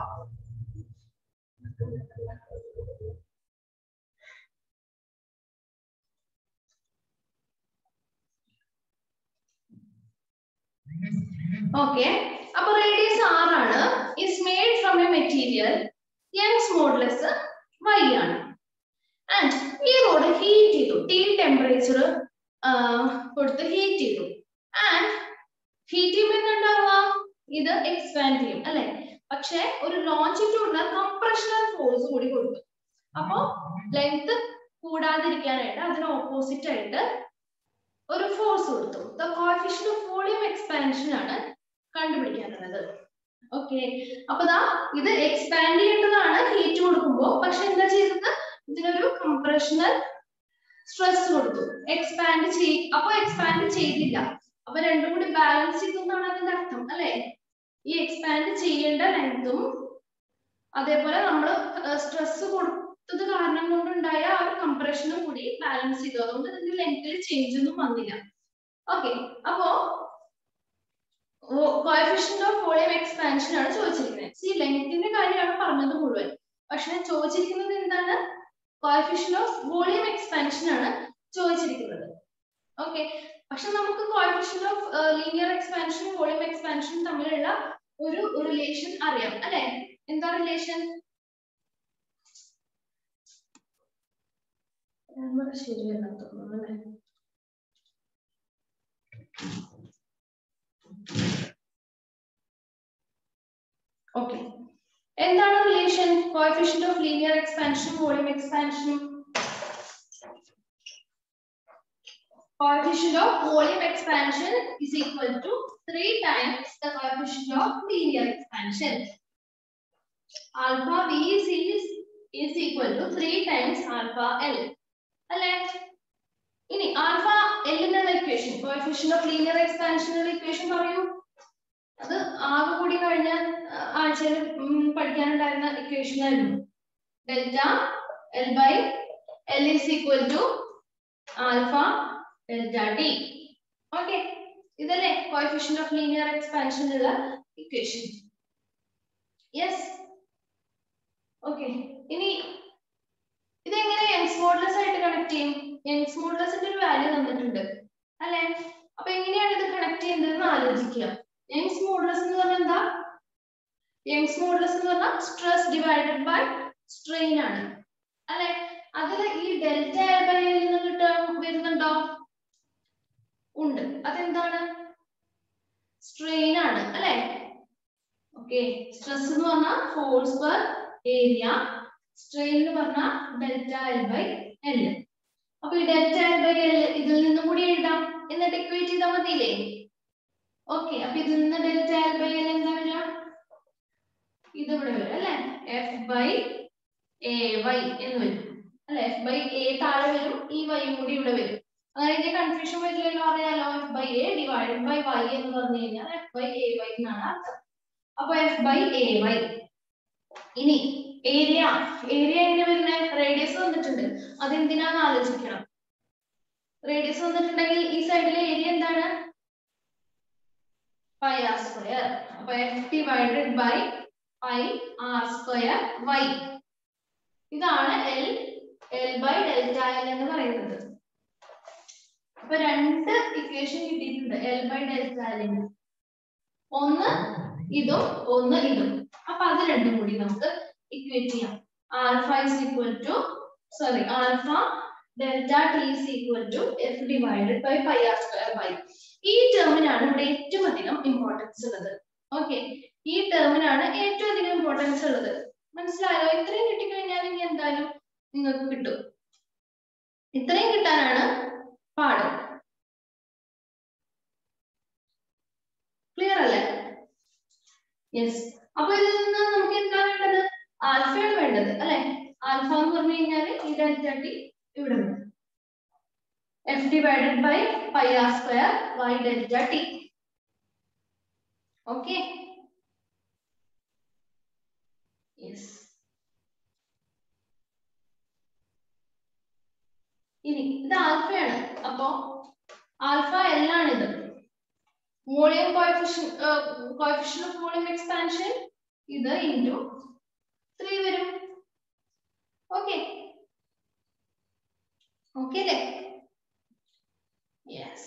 A: ഓക്കെ അപ്പൊ റേഡിയസ് ആറാണ് is made from a material Young's modulus Y ആണ് ആൻഡ് ഈ റോഡ് ഹീറ്റ് ചെയ്തു ടി ടെമ്പറേച്ചർ കൊടുത്ത് ഹീറ്റ് ചെയ്തു ആൻഡ് ഹീറ്റ് ചെയ്യുമ്പോൾ എന്തുണ്ടാവുക ഇത് എക്സ്പാൻഡ് ചെയ്യും അല്ലെ പക്ഷെ ഒരു ലോഞ്ചിറ്റ്യൂഡിനൽ കംപ്രഷണൽ ഫോഴ്സ് കൂടി കൊടുത്തു അപ്പോ ലെങ്ത് കൂടാതിരിക്കാനായിട്ട് അതിന് ഓപ്പോസിറ്റ് ആയിട്ട് ഒരു ഫോഴ്സ് കൊടുത്തു the coefficient of volume expansion ആണ് കണ്ടുപിടിക്കാനുള്ളത് ഓക്കെ അപ്പൊ ദാ ഇത് എക്സ്പാൻഡ് ചെയ്യേണ്ടതാണ് ഹീറ്റ് കൊടുക്കുമ്പോ പക്ഷെ എന്താ ചെയ്തത് ഇതിനൊരു കംപ്രഷണൽ സ്ട്രെസ് കൊടുത്തു എക്സ്പാൻഡ് ചെയ് അപ്പൊ എക്സ്പാൻഡ് ചെയ്തില്ല അപ്പൊ രണ്ടും കൂടി ബാലൻസ് ചെയ്തു എന്നാണ് അതിന്റെ അർത്ഥം അല്ലെ ഈ എക്സ്പാൻഡ് ചെയ്യേണ്ട ലെങ്തും അതേപോലെ നമ്മൾ സ്ട്രെസ് കൊടുത്തത് കാരണം കൊണ്ടുണ്ടായ ആ ഒരു കംപ്രഷനും കൂടി ബാലൻസ് ചെയ്തു അതുകൊണ്ട് ഇതിന്റെ ലെങ്തിൽ ചേഞ്ച് ഒന്നും വന്നില്ല ഓക്കെ അപ്പോ കോയഫിഷ്യന്റ് ഓഫ് വോളിയം എക്സ്പാൻഷൻ ആണ് ചോദിച്ചിരിക്കുന്നത് സി ലെങ്ത്തിന്റെ കാര്യമാണ് പറഞ്ഞത് മുഴുവൻ പക്ഷെ ചോദിച്ചിരിക്കുന്നത് എന്താണ് കോയഫിഷ്യന്റ് ഓഫ് വോളിയം എക്സ്പാൻഷൻ ആണ് ചോദിച്ചിരിക്കുന്നത് ഓക്കെ പക്ഷെ നമുക്ക് കോയഫിഷ്യന്റ് ഓഫ് ലീനിയർ എക്സ്പാൻഷനും വോളിയം എക്സ്പാൻഷനും തമ്മിലുള്ള ഒരു റിലേഷൻ അറിയാം അല്ലെ എന്താ റിലേഷൻ ശരിയല്ല തോന്നുന്നു അല്ലെ ഓക്കെ എന്താണ് relation coefficient of linear expansion volume എക്സ്പാൻഷനും coefficient of volume expansion is equal to 3 times the coefficient of linear expansion. Alpha V is, is, is equal to 3 times alpha L. അല്ലേ ഇനി alpha എല്ലിനുള്ള equation coefficient of linear എക്സ്പാൻഷനുള്ള equation പറയൂ അത് ആകെ കൂടി കഴിഞ്ഞ ആഴ്ചയിൽ പഠിക്കാനുണ്ടായിരുന്ന ഇക്വേഷൻ ആയിരുന്നു delta L by L is equal to alpha delta T. Okay. ഇതല്ലേ coefficient of linear expansion ഉള്ള equation. Yes. Okay. ഇനി ഇതെങ്ങനെ യങ്സ് മോഡുലസ് ആയിട്ട് കണക്ട് ചെയ്യും യങ്സ് മോഡുലസിന്റെ ഒരു വാല്യൂ തന്നിട്ടുണ്ട് അല്ലെ അപ്പൊ എങ്ങനെയാണ് ഇത് കണക്ട് ചെയ്യുന്നതെന്ന് ആലോചിക്കുക യങ്സ് മോഡുലസ് എന്ന് പറഞ്ഞാൽ എന്താ യങ്സ് മോഡുലസ് എന്ന് പറഞ്ഞാൽ സ്ട്രെസ് ഡിവൈഡഡ് ബൈ സ്ട്രെയിൻ ആണ് അല്ലെ അതിൽ ഈ ഡെൽറ്റ എൽ ബൈ എൽ നിന്ന് കിട്ടാൻ വരുന്നുണ്ടോ ഉണ്ട് അതെന്താണ് സ്ട്രെയിൻ ആണ് അല്ലെ ഓക്കെ സ്ട്രെസ് എന്ന് പറഞ്ഞാൽ ഫോഴ്സ് പെർ ഏരിയ സ്ട്രെയിൻ എന്ന് പറഞ്ഞാൽ ഡെൽറ്റ എൽ ബൈ എൽ അപ്പൊ ഈ ഡെൽറ്റ എൽ ബൈ എൽ ഇതിൽ നിന്നും കൂടി എഴുതാം എന്നിട്ട് ഇക്വേറ്റ് ചെയ്താൽ മതിയില്ലേ ഓക്കെ അപ്പൊ ഇതിൽ നിന്ന് ഡെൽറ്റ എൽ ബൈ എൽ എന്താ വരിക ഇത് ഇവിടെ വരും അല്ലെ എഫ് ബൈ എ വൈ എന്ന് വരും അല്ലെ എഫ് ബൈ എ താഴെ വരും ഈ വൈയും കൂടി ഇവിടെ വരും അങ്ങനെ ഇതിന്റെ കൺഫ്യൂഷൻ വരില്ലല്ലോ അറിയാലോ F by A divided by Y എന്ന് പറഞ്ഞു കഴിഞ്ഞാൽ എഫ് ബൈ എ വൈ എന്നാണ് അർത്ഥം അപ്പൊ എഫ് ബൈ എ വൈ ഇനി ഏരിയ ഏരിയ എങ്ങനെ വരുന്നത് റേഡിയസ് വന്നിട്ടുണ്ട് അതെന്തിനാന്ന് ആലോചിക്കണം റേഡിയസ് വന്നിട്ടുണ്ടെങ്കിൽ ഈ സൈഡിലെ ഏരിയ എന്താണ് പൈ ആർ സ്ക്വയർ അപ്പൊ F divided by pi R square Y ഇതാണ് L L by delta L എന്ന് പറയുന്നത് അപ്പൊ രണ്ട് ഇക്വേഷൻ കിട്ടിയിട്ടുണ്ട് എൽ ബൈ ഡെൽറ്റ എല്ലിന് ഒന്ന് ഇതും ഒന്ന് ഇതും അപ്പൊ അത് രണ്ടും കൂടി നമുക്ക് ഇക്വേറ്റ് ചെയ്യാം alpha is equal to sorry alpha delta T is equal to F divided by pi R square by ഈ ടേമിനാണ് ഇവിടെ ഏറ്റവും അധികം ഇമ്പോർട്ടൻസ് ഉള്ളത് ഓക്കെ ഈ ടേമിനാണ് ഏറ്റവും അധികം ഇമ്പോർട്ടൻസ് ഉള്ളത് മനസ്സിലായോ ഇത്രയും കിട്ടിക്കഴിഞ്ഞാൽ ഇനി എന്തായാലും നിങ്ങൾക്ക് കിട്ടും ഇത്രയും കിട്ടാനാണ് പാട് ക്ലിയർ അല്ലേ യെസ് അപ്പൊ ഇതിൽ നിന്ന് നമുക്ക് എന്താ വേണ്ടത് ആൽഫയാണ് വേണ്ടത് അല്ലെ ആൽഫ എന്ന് പറഞ്ഞു കഴിഞ്ഞാൽ ഈ ഡെൽറ്റ ടി ഇവിടെ വരും F divided by pi R square Y delta T okay yes ഇനി ഇത് ആൽഫയാണ് അപ്പോ ആൽഫ എൽ ആണ് ഇത് volume coefficient coefficient of volume expansion ഇത് ഇൻറ്റു ത്രീ വരും ഓക്കെ ഓക്കെ അല്ലേ യെസ്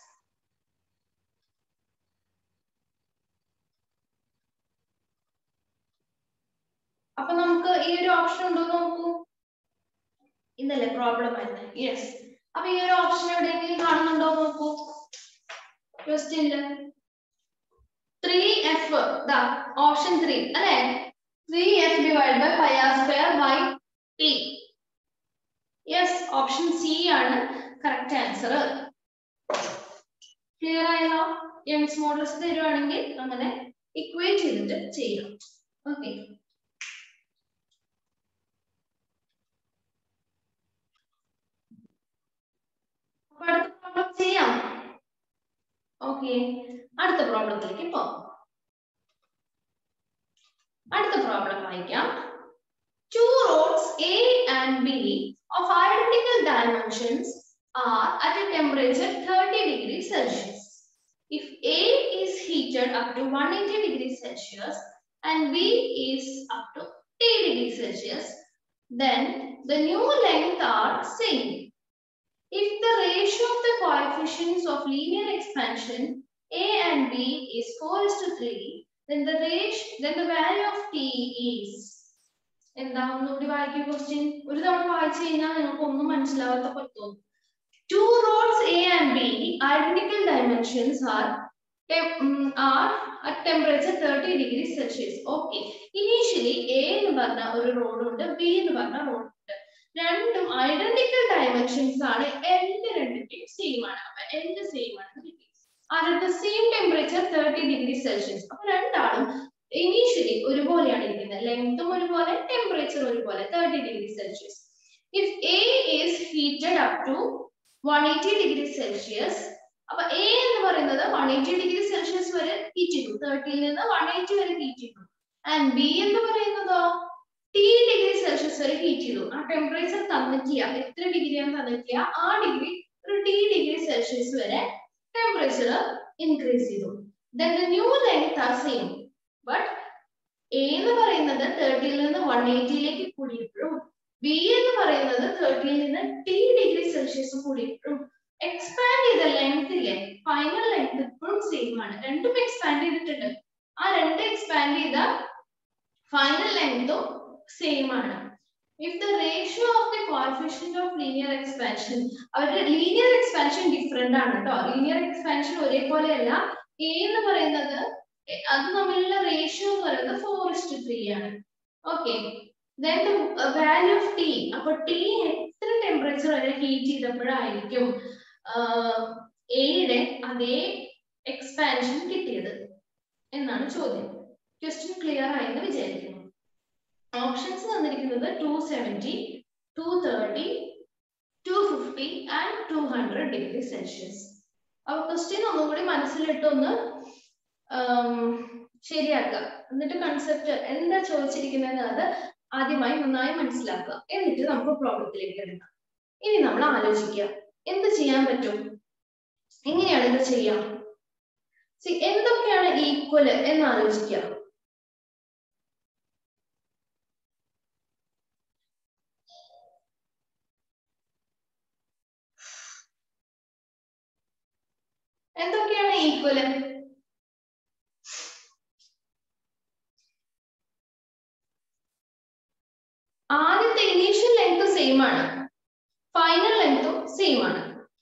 A: അപ്പൊ നമുക്ക് ഈ ഒരു ഓപ്ഷൻ ഉണ്ടോ നോക്കൂ ഇന്നല്ലേ പ്രോബ്ലം ആയിരുന്നു യെസ് അപ്പൊ ഈ ഒരു ഓപ്ഷൻ എവിടെയെങ്കിലും കാണുന്നുണ്ടോ നോക്കൂ ക്വസ്റ്റ്യനില് ത്രീ എഫ് ദാ ഓപ്ഷൻ ത്രീ അല്ലെ three F divide by pi R square by T yes option C ആണ് കറക്റ്റ് ആൻസർ ക്ലിയർ ആയല്ലോ യങ്സ് മോഡൽസ് തരുവാണെങ്കിൽ അങ്ങനെ ഇക്വേറ്റ് ചെയ്തിട്ട് ചെയ്യാം ഓക്കെ അപ്പൊ അടുത്ത പ്രോബ്ലം ചെയ്യാം ഓക്കെ അടുത്ത പ്രോബ്ലത്തിലേക്ക് പോകാം അടുത്ത പ്രോബ്ലം വായിക്കാം two rods A and B of identical dimensions are at a temperature 30 degrees Celsius. If A is heated up to 180 degrees Celsius and B is up to 80 degrees Celsius, then the new length are same. If the ratio of the coefficients of linear expansion A and B is 4 is to 3, then the ratio, then the value of T is എന്താ ഒന്നുകൂടി വായിക്കുക question ഒരു തവണ വായിച്ചു കഴിഞ്ഞാൽ നിങ്ങൾക്ക് ഒന്നും മനസ്സിലാവാത്ത പോലെ തോന്നും two rods A and B identical dimensions are are at temperature thirty degree Celsius okay initially A എന്ന് പറഞ്ഞ ഒരു റോഡ് ഉണ്ട് ബി എന്ന് പറഞ്ഞ റോഡ് ഉണ്ട് രണ്ടും ഐഡന്റിക്കൽ ഡയമെൻഷൻസ് ആണ് എന്റെ രണ്ടിന്റെയും സെയിം ആണ് അപ്പൊ എന്റെ സെയിം ആണ് കിട്ടി at same temperature thirty degree Celsius അപ്പൊ രണ്ടാളും ഇനീഷ്യലി ഒരുപോലെയാണ് ഇരിക്കുന്നത് ലെങ്തും ഒരുപോലെ ടെമ്പറേച്ചർ ഒരുപോലെ thirty degree Celsius if A is heated up to one eighty degree Celsius അപ്പൊ എ എന്ന് പറയുന്നത് വൺ എയ്റ്റി ഡിഗ്രി സെൽഷ്യസ് വരെ ഹീറ്റ് ചെയ്തു തേർട്ടിയിൽ നിന്ന് വൺ എയ്റ്റി വരെ ഹീറ്റ് ചെയ്തു ആൻഡ് ബി എന്ന് പറയുന്നതോ ടി ഡിഗ്രി സെൽഷ്യസ് വരെ ഹീറ്റ് ചെയ്തു ആ ടെമ്പറേച്ചർ തന്നിട്ടില്ല എത്ര ഡിഗ്രിയാണ് തന്നിട്ടില്ല ആ ഡിഗ്രി ഒരു ടി ഡിഗ്രി സെൽഷ്യസ് വരെ ടെമ്പറേച്ചർ ഇൻക്രീസ് ചെയ്തു then the new length are same but A എന്ന് പറയുന്നത് തേർട്ടിയിൽ നിന്ന് വൺ എയ്റ്റിയിലേക്ക് കൂടിയപ്പോഴും ബി എന്ന് പറയുന്നത് തേർട്ടിയിൽ നിന്ന് ടി ഡിഗ്രി സെൽഷ്യസ് കൂടിയപ്പോഴും എക്സ്പാൻഡ് ചെയ്ത ലെങ്ത് ഇല്ലേ ഫൈനൽ ലെങ്ത് ഇപ്പോഴും സെയിം ആണ് രണ്ടും എക്സ്പാൻഡ് ചെയ്തിട്ടുണ്ട് ആ രണ്ട് എക്സ്പാൻഡ് ചെയ്ത ഫൈനൽ ലെങ്തും സെയിം ആണ് if the ratio of the coefficient of linear expansion അവരുടെ ലീനിയർ എക്സ്പാൻഷൻ ഡിഫറെന്റ് ആണ് കേട്ടോ ലീനിയർ എക്സ്പാൻഷൻ ഒരേപോലെയല്ല എ എന്ന് പറയുന്നത് എ- അത് തമ്മിലുള്ള റേഷ്യോ എന്ന് പറയുന്നത് ഫോർ ഇസ്റ്റ് ത്രീ ആണ് okay then value of T അപ്പൊ ടി എത്ര ടെമ്പറേച്ചർ വരെ ഹീറ്റ് ചെയ്തപ്പോഴായിരിക്കും എയുടെ അതേ എക്സ്പാൻഷൻ കിട്ടിയത് എന്നാണ് ചോദ്യം ക്വസ്റ്റ്യൻ ക്ലിയർ ആയെന്ന് വിചാരിക്കുന്നു ഓപ്ഷൻസ് തന്നിരിക്കുന്നത് two seventy two thirty two fifty and two hundred degree Celsius അപ്പൊ ക്വസ്റ്റ്യൻ ഒന്നുകൂടി മനസ്സിലിട്ട് ഒന്ന് ആം, ശരിയാക്കുക എന്നിട്ട് കൺസെപ്റ്റ് എന്താ ചോദിച്ചിരിക്കുന്നത് അത് ആദ്യമായി നന്നായി മനസ്സിലാക്കുക എന്നിട്ട് നമുക്ക് പ്രോബ്ലത്തിലേക്ക് എടുക്കാം ഇനി നമ്മൾ ആലോചിക്കുക എന്ത് ചെയ്യാൻ പറ്റും എങ്ങനെയാണ് ഇത് ചെയ്യാം See, എന്തൊക്കെയാണ് ഈക്വൽ എന്ന് ആലോചിക്കുക എന്തൊക്കെയാണ് ഈക്വൽ ആദ്യത്തെ ഇനീഷ്യൽ ലെങ്ത് സെയിം ആണ് ഫൈനൽ ലെങ്തും സെയിം ആണ്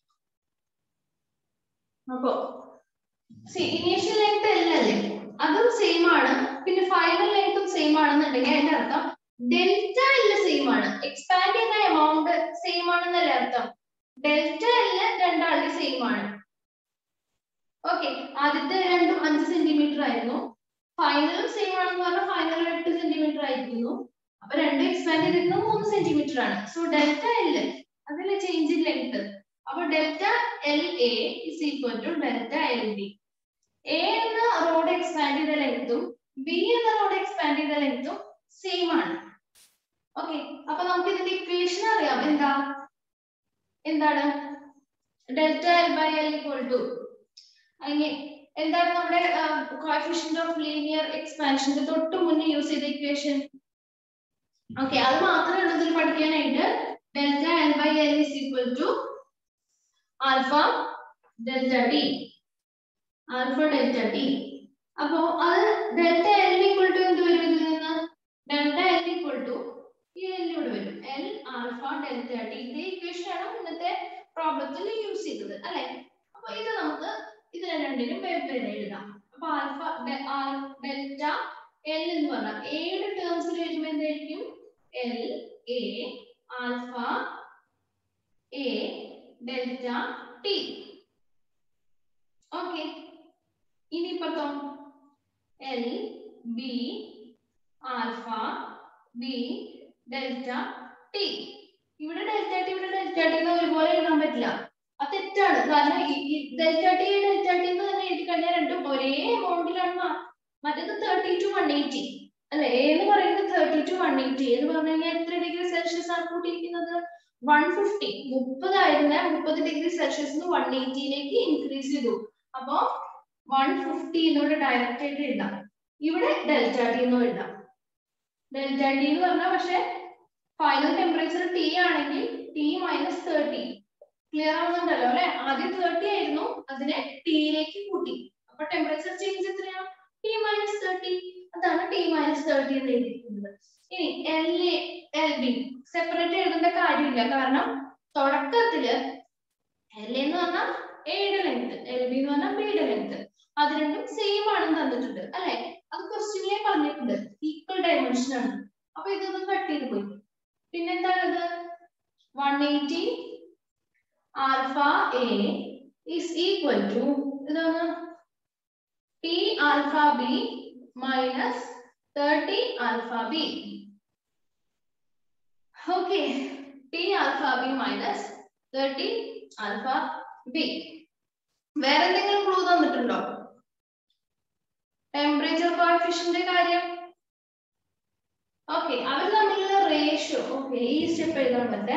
A: അപ്പോ ഇനീഷ്യൽ ലെങ്ത് എൽ അല്ലേ അതും സെയിം ആണ് പിന്നെ ഫൈനൽ ലെങ്തും സെയിം ആണെന്നുണ്ടെങ്കിൽ അതിന്റെ അർത്ഥം ഡെൽറ്റ എൽ സെയിം ആണ് എക്സ്പാൻഡ് ചെയ്യുന്ന എമൗണ്ട് സെയിം ആണെന്നല്ലേ അർത്ഥം ഡെൽറ്റ എൽ രണ്ടാളുടെ സെയിം ആണ് ഓക്കെ ആദ്യത്തെ രണ്ടും അഞ്ച് സെന്റിമീറ്റർ ആയിരുന്നു ഫൈനലും സെയിം ആണെന്ന് പറഞ്ഞാൽ ഫൈനൽ എട്ട് സെന്റിമീറ്റർ ആയിരിക്കുന്നു അപ്പൊ രണ്ടും എക്സ്പാൻഡ് ചെയ്തിരിക്കുന്നത് മൂന്ന് സെന്റിമീറ്റർ ആണ് സോ ഡെൽറ്റ എൽ അതല്ലേ ചേഞ്ച് ഇൻ ലെങ്ത് അപ്പൊ delta L A is equal to delta L B A എന്ന റോഡ് എക്സ്പാൻഡ് ചെയ്ത ലെങ്തും ബി എന്ന റോഡ് എക്സ്പാൻഡ് ചെയ്ത ലെങ്തും സെയിം ആണ് ഓക്കെ അപ്പൊ നമുക്ക് ഇതിന്റെ ഇക്വേഷൻ അറിയാം എന്താ എന്താണ് delta L by L equal to അങ്ങനെ എന്താണ് നമ്മുടെ കോഫിഷ്യന്റ് ഓഫ് ലീനിയർ എക്സ്പാൻഷന്റെ തൊട്ട് മുന്നേ യൂസ് ചെയ്ത ഇക്വേഷൻ ഓക്കെ അത് മാത്രമേ ഉള്ളൂ ഇതിൽ പഠിക്കാനായിട്ട് delta L by L is equal to alpha delta T alpha delta T അപ്പോ അത് ഡെൽറ്റ എൽ ഈക്വൽ ടു എന്ത് വരും ഇതിൽ നിന്ന് ഡെൽറ്റ എൽ ഈക്വൽ ടു ഈ എല്ലിലൂടെ വരും എൽ ആൽഫ ഡെൽറ്റ ടി ഇതേ ഇക്വേഷൻ ആണ് ഇന്നത്തെ പ്രോബ്ലത്തിൽ യൂസ് ചെയ്തത് അല്ലെ അപ്പൊ ഇത് നമുക്ക് ഇതിനെ രണ്ടിനും വെവ്വേറെ എഴുതാം അപ്പൊ ആൽഫ ഡെൽറ്റ എൽ എന്ന് പറഞ്ഞാൽ ഏഴ് ടേംസിൽ വരുമ്പോൾ എന്തായിരിക്കും L A alpha A delta T okay ഇനി ഇപ്പത്തോ L B alpha B delta T ഇവിടെ ഡെൽറ്റ ടി ഇവിടെ ഡെൽറ്റ ടി എന്ന് ഒരുപോലെ എഴുതാൻ പറ്റില്ല അത് തെറ്റാണ് കാരണം ഡെൽറ്റ ടി ഡെൽറ്റ ടി എന്ന് തന്നെ എഴുതി കഴിഞ്ഞാൽ രണ്ടും ഒരേ എമൗണ്ടിലാണ് മാ- മറ്റേത് തേർട്ടി ടു വൺ എയ്റ്റി അല്ലെ എ എന്ന് പറയുന്നത് തേർട്ടി ടു വൺ എയ്റ്റി എന്ന് പറഞ്ഞു കഴിഞ്ഞാൽ എത്ര ഡിഗ്രി സെൽഷ്യസ് ആണ് കൂട്ടിയിരിക്കുന്നത് വൺ ഫിഫ്റ്റി മുപ്പതായിരുന്ന മുപ്പത് ഡിഗ്രി സെൽഷ്യസ് വൺ എയ്റ്റിയിലേക്ക് ഇൻക്രീസ് ചെയ്തു അപ്പോ വൺ ഫിഫ്റ്റി എന്നോട് ഡയറക്റ്റ് ആയിട്ട് എഴുതാം ഇവിടെ ഡെൽറ്റ ടി എന്ന് എഴുതാം ഡെൽറ്റ ടി എന്ന് പറഞ്ഞാൽ പക്ഷെ ഫൈനൽ ടെമ്പറേച്ചർ ടി ആണെങ്കിൽ ടി മൈനസ് തേർട്ടി ക്ലിയർ ആവുന്നുണ്ടല്ലോ അല്ലെ ആദ്യം തേർട്ടി ആയിരുന്നു അതിനെ ടിയിലേക്ക് കൂട്ടി അപ്പൊ ടെമ്പറേച്ചർ ചേഞ്ച് എത്രയാണ് ടി മൈനസ് തേർട്ടി അതാണ് ടി മൈനസ് തേർട്ടി എന്ന് എഴുതിയിരിക്കുന്നത് ഇനി L A L B separate എഴുതേണ്ട കാര്യമില്ല കാരണം തുടക്കത്തില് എൽ എന്ന് പറഞ്ഞാൽ എയുടെ ലെങ്ത് എൽ ബി എന്ന് പറഞ്ഞാൽ ബിയുടെ ലെങ്ത് അത് രണ്ടും സെയിം ആണെന്ന് തന്നിട്ടുണ്ട് അല്ലെ അത് ക്വസ്റ്റ്യനിലെ പറഞ്ഞിട്ടുണ്ട് ഈക്വൽ ഡയമെൻഷൻ ആണ് അപ്പൊ ഇതൊന്നും കട്ട് ചെയ്ത് പോയി പിന്നെന്താണത് one eighty alpha A is equal to ഇതാണ് T alpha B minus thirty alpha B okay T alpha B minus thirty alpha B വേറെ എന്തെങ്കിലും ക്ലൂ തന്നിട്ടുണ്ടോ ടെമ്പറേച്ചർ കോഎഫിഷ്യന്റ് കാര്യം ഓക്കെ അവർ തമ്മിലുള്ള റേഷ്യോ ഓക്കെ ഈ സ്റ്റെപ്പ് എഴുതാൻ പറ്റേ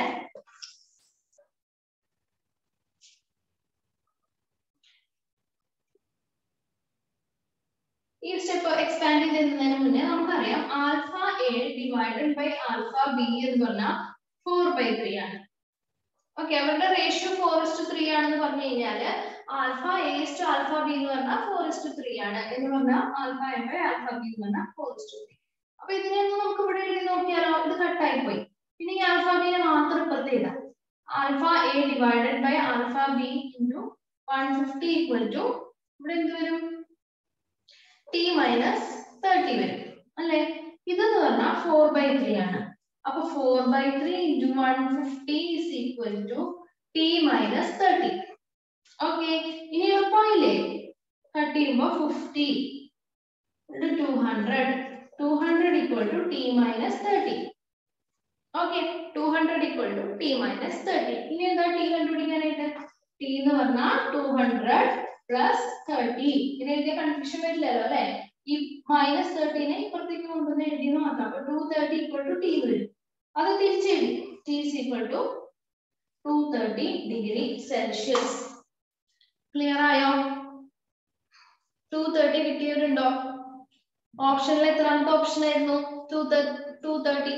A: ഈ സ്റ്റെപ്പ് എക്സ്പാൻഡ് ചെയ്യുന്നതിന് മുന്നേ നമുക്കറിയാം alpha A divided by alpha B എന്ന് പറഞ്ഞാൽ ഫോർ ബൈ ത്രീ ആണ് ഓക്കെ അവരുടെ റേഷ്യോ ഫോർ ഇസ്റ്റു ത്രീ ആണെന്ന് പറഞ്ഞു കഴിഞ്ഞാല് alpha A is to alpha B എന്ന് പറഞ്ഞാൽ ഫോർ ഇസ്റ്റു ത്രീ ആണ് എന്ന് പറഞ്ഞാൽ alpha A by alpha B എന്ന് പറഞ്ഞാൽ ഫോർ ഇസ്റ്റു ത്രീ അപ്പൊ ഇതിനെയൊന്നും നമുക്ക് ഇവിടെ എഴുതി നോക്കിയാലോ ഇത് കട്ടായി പോയി പിന്നെ ഈ ആൽഫ ബിനെ മാത്രം ഇപ്പുറത്ത് എഴുതാം alpha A divided by alpha B into one fifty equal to ഇവിടെ എന്ത് വരും ടി മൈനസ് തേർട്ടി വരും അല്ലെ ഇതെന്ന് പറഞ്ഞാൽ ഫോർ ബൈ ത്രീ ആണ് അപ്പൊ four by three into one fifty is equal to T minus thirty okay ഇനി എളുപ്പമായില്ലേ കട്ട് ചെയ്യുമ്പോ fifty two hundred two hundred equal to T minus thirty okay two hundred equal to T minus thirty ഇനി എന്താ T കണ്ടുപിടിക്കാനായിട്ട് T എന്ന് പറഞ്ഞാൽ two hundred plus thirty ഇത് എഴുതിയ കൺഫ്യൂഷൻ വരില്ലല്ലോ അല്ലെ ഈ മൈനസ് തേർട്ടീനെ ഇപ്പുറത്തേക്ക് കൊണ്ടുവന്ന് എഴുതിയെന്ന് മാത്രം അപ്പൊ two thirty equal to T വരും അത് തിരിച്ചെഴുതി T is equal to two thirty degree Celsius clear ആയോ ടു തേർട്ടി കിട്ടിയവരുണ്ടോ ഓപ്ഷനിൽ എത്രാമത്തെ ഓപ്ഷൻ ആയിരുന്നു two two thirty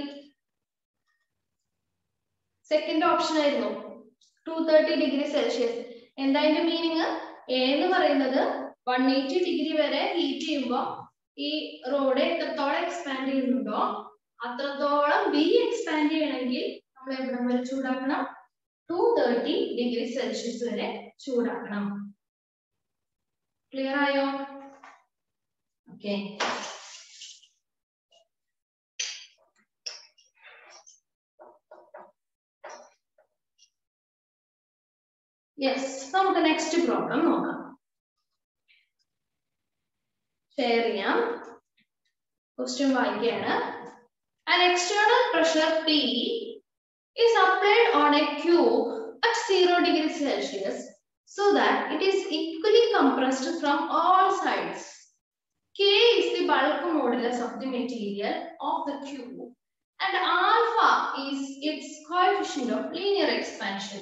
A: second option ആയിരുന്നു ടു തേർട്ടി ഡിഗ്രി സെൽഷ്യസ് എന്താ അതിന്റെ മീനിങ് എ എന്ന് പറയുന്നത് വൺ എയ്റ്റി ഡിഗ്രി വരെ ഹീറ്റ് ചെയ്യുമ്പോൾ ഈ റോഡ് എത്രത്തോളം എക്സ്പാൻഡ് ചെയ്യുന്നുണ്ടോ അത്രത്തോളം ബി എക്സ്പാൻഡ് ചെയ്യണമെങ്കിൽ നമ്മൾ എവിടെ വരെ ചൂടാക്കണം ടു തേർട്ടി ഡിഗ്രി സെൽഷ്യസ് വരെ ചൂടാക്കണം ക്ലിയർ ആയോ ഓക്കെ യെസ് നമുക്ക് നെക്സ്റ്റ് പ്രോബ്ലം നോക്കാം ഷെയർ ചെയ്യാം ക്വസ്റ്റ്യൻ വായിക്കുകയാണ് An external pressure P is applied on a cube at 0 degree Celsius so that it is equally compressed from all sides. K is the bulk modulus of the material of the cube and alpha is its coefficient of linear expansion.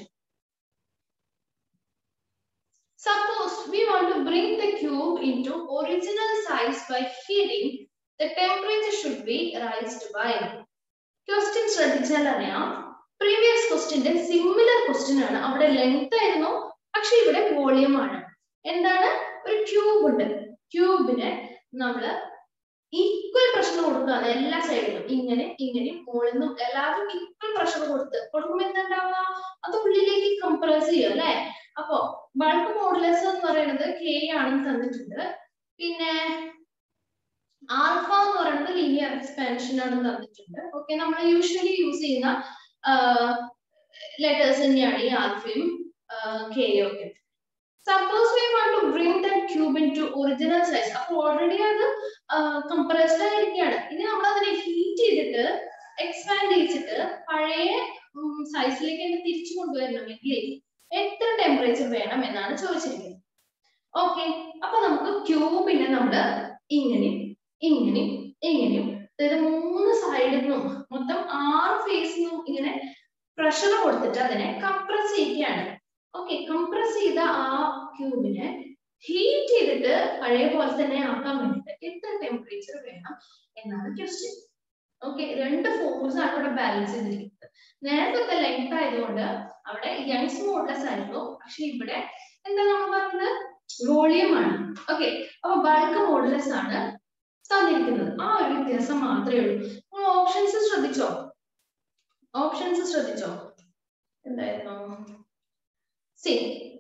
A: Suppose we want to bring the cube into original size by heating the temperature should be raised by. Question ശ്രദ്ധിച്ചാൽ അറിയാം previous ക്വസ്റ്റിന്റെ similar question ആണ് അവിടെ length ആയിരുന്നു പക്ഷെ ഇവിടെ volume ആണ് എന്താണ് ഒരു ക്യൂബ് ഉണ്ട് ക്യൂബിന് നമ്മള് ഈക്വൽ പ്രഷർ കൊടുക്കുകയാണ് എല്ലാ സൈഡിലും ഇങ്ങനെ ഇങ്ങനെയും മുകളിൽ നിന്നും എല്ലാവരും ഈക്വൽ പ്രഷർ കൊടുത്ത് കൊടുക്കുമ്പോൾ എന്താണ്ടാവുക അത് ഉള്ളിലേക്ക് കംപ്രസ് ചെയ്യും അല്ലെ അപ്പോ ബൾക്ക് മോഡുലസ് എന്ന് പറയുന്നത് കെ ആണെന്ന് തന്നിട്ടുണ്ട് പിന്നെ ആൽഫ എന്ന് പറയുന്നത് ലീനിയർ എക്സ്പാൻഷൻ ആണ് തന്നിട്ടുണ്ട് ഓക്കെ നമ്മൾ യൂഷ്വലി യൂസ് ചെയ്യുന്ന ലെറ്റേഴ്സ് തന്നെയാണ് ഈ ആൽഫയും കെയും ഒക്കെ suppose we want to bring the cube in to original size അപ്പൊ ഓൾറെഡി അത് കംപ്രസ്ഡ് ആയിരിക്കുകയാണ് ഇനി നമ്മൾ അതിനെ ഹീറ്റ് ചെയ്തിട്ട് എക്സ്പാൻഡ് ചെയ്തിട്ട് പഴയ സൈസിലേക്ക് തന്നെ തിരിച്ചു കൊണ്ടുവരണമെങ്കിൽ എത്ര ടെമ്പറേച്ചർ വേണം എന്നാണ് ചോദിച്ചിരിക്കുന്നത് ഓക്കെ അപ്പൊ നമുക്ക് ക്യൂബിനെ നമ്മൾ ഇങ്ങനെ ഇങ്ങനെയും ഇങ്ങനെയും അതായത് മൂന്ന് സൈഡിൽ നിന്നും മൊത്തം ആറ് ഫേസിൽ നിന്നും ഇങ്ങനെ പ്രഷർ കൊടുത്തിട്ട് അതിനെ കംപ്രസ് ചെയ്യുകയാണ് ഓക്കെ കംപ്രസ് ചെയ്ത ആ ക്യൂബിനെ ഹീറ്റ് ചെയ്തിട്ട് പഴയ പോലെ തന്നെ ആക്കാൻ വേണ്ടിയിട്ട് എത്ര ടെമ്പറേച്ചർ വേണം എന്നാണ് ക്വസ്റ്റ്യൻ ഓക്കെ രണ്ട് ഫോഴ്സ് ആണ് ഇവിടെ ബാലൻസ് ചെയ്തിരിക്കുന്നത് നേരത്തെ ലെങ്ത് ആയതുകൊണ്ട് അവിടെ യങ്സ് മോഡലസ് ആയിരുന്നു പക്ഷെ ഇവിടെ എന്താ നമ്മൾ പറയുന്നത് വോളിയം ആണ് ഓക്കെ അപ്പൊ ബൾക്ക് മോഡലസ് ആണ് തന്നിരിക്കുന്നത് ആ ഒരു വ്യത്യാസം മാത്രമേ ഉള്ളൂ നമ്മൾ ഓപ്ഷൻസ് ശ്രദ്ധിച്ചോ ഓപ്ഷൻസ് ശ്രദ്ധിച്ചോ എന്തായിരുന്നു സി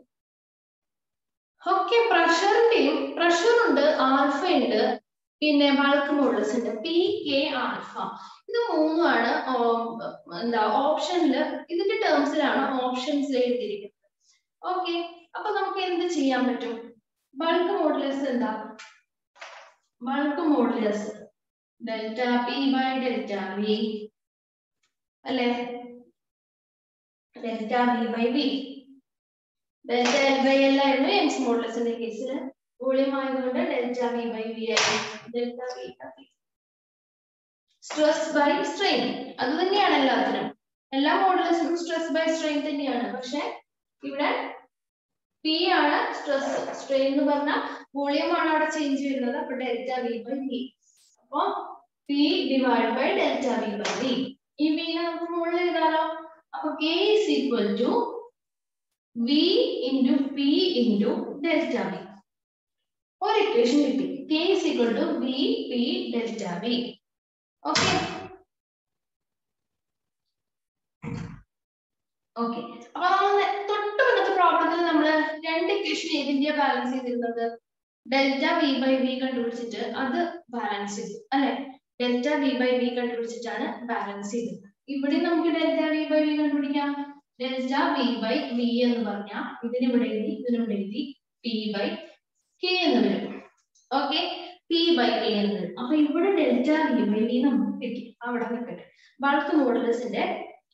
A: ഓക്കെ പ്രഷറിന്റെയും പ്രഷർ ഉണ്ട് ആൽഫ ഉണ്ട് പിന്നെ ബൾക്ക് മോഡൽസ് ഉണ്ട് പി കെ ആൽഫ ഇത് മൂന്നുമാണ് എന്താ ഓപ്ഷനിൽ ഇതിന്റെ ടേംസിലാണ് ഓപ്ഷൻസ് എഴുതിയിരിക്കുന്നത് ഓക്കെ അപ്പൊ നമുക്ക് എന്ത് ചെയ്യാൻ പറ്റും ബൾക്ക് മോഡുലസ് എന്താ bulk modulus delta P by delta V അല്ലെ delta V by V delta L by L ആയിരുന്നു എൻസ് മോഡുലസിന്റെ കേസിൽ വോളിയം ആയതുകൊണ്ട് ഡെൽറ്റ വി ബൈ വി ആയിരുന്നു delta V stress by strain അത് തന്നെയാണ് എല്ലാത്തിനും എല്ലാ മോഡൽസിനും സ്ട്രെസ് ബൈ സ്ട്രെയിൻ തന്നെയാണ് പക്ഷെ ഇവിടെ പി ആണ് സ്ട്രെസ് സ്ട്രെയിൻ എന്ന് പറഞ്ഞാൽ വോളിയം ആണ് അവിടെ ചേഞ്ച് ചെയ്യുന്നത് അപ്പൊ ഡെൽറ്റ വി ബൈ വി അപ്പൊ P divide by delta V by V ഈ വി നമുക്ക് മുകളിൽ എഴുതാലോ അപ്പൊ K is equal to V into P into delta V ഒരു ഇക്വേഷൻ കിട്ടി K is equal to V P delta V okay okay അപ്പൊ നമ്മൾ തൊട്ട് മുന്നത്തെ പ്രോബ്ലത്തിൽ നമ്മൾ രണ്ട് ഇക്വേഷൻ ഏതിന്റെയാ ബാലൻസ് ചെയ്തിരുന്നത് ഡെൽറ്റ വി ബൈ വി കണ്ടുപിടിച്ചിട്ട് അത് ബാലൻസ് ചെയ്തു അല്ലെ delta V by V കണ്ടുപിടിച്ചിട്ടാണ് balance ചെയ്തത് ഇവിടെ നമുക്ക് ഡെൽറ്റ വി ബൈ വി കണ്ടുപിടിക്കാം ഡെൽറ്റ വി ബൈ വി എന്ന് പറഞ്ഞാൽ ഇതിനിവിടെ എഴുതി ഇതിനിവിടെ എഴുതി പി ബൈ കെ എന്ന് വരും ഓക്കെ പി ബൈ കെ എന്ന് വരും അപ്പൊ ഇവിടെ ഡെൽറ്റ വി ബൈ വി നമുക്ക് കിട്ടി അവിടെ നിൽക്കട്ടെ ബൾക്ക് മോഡലസിന്റെ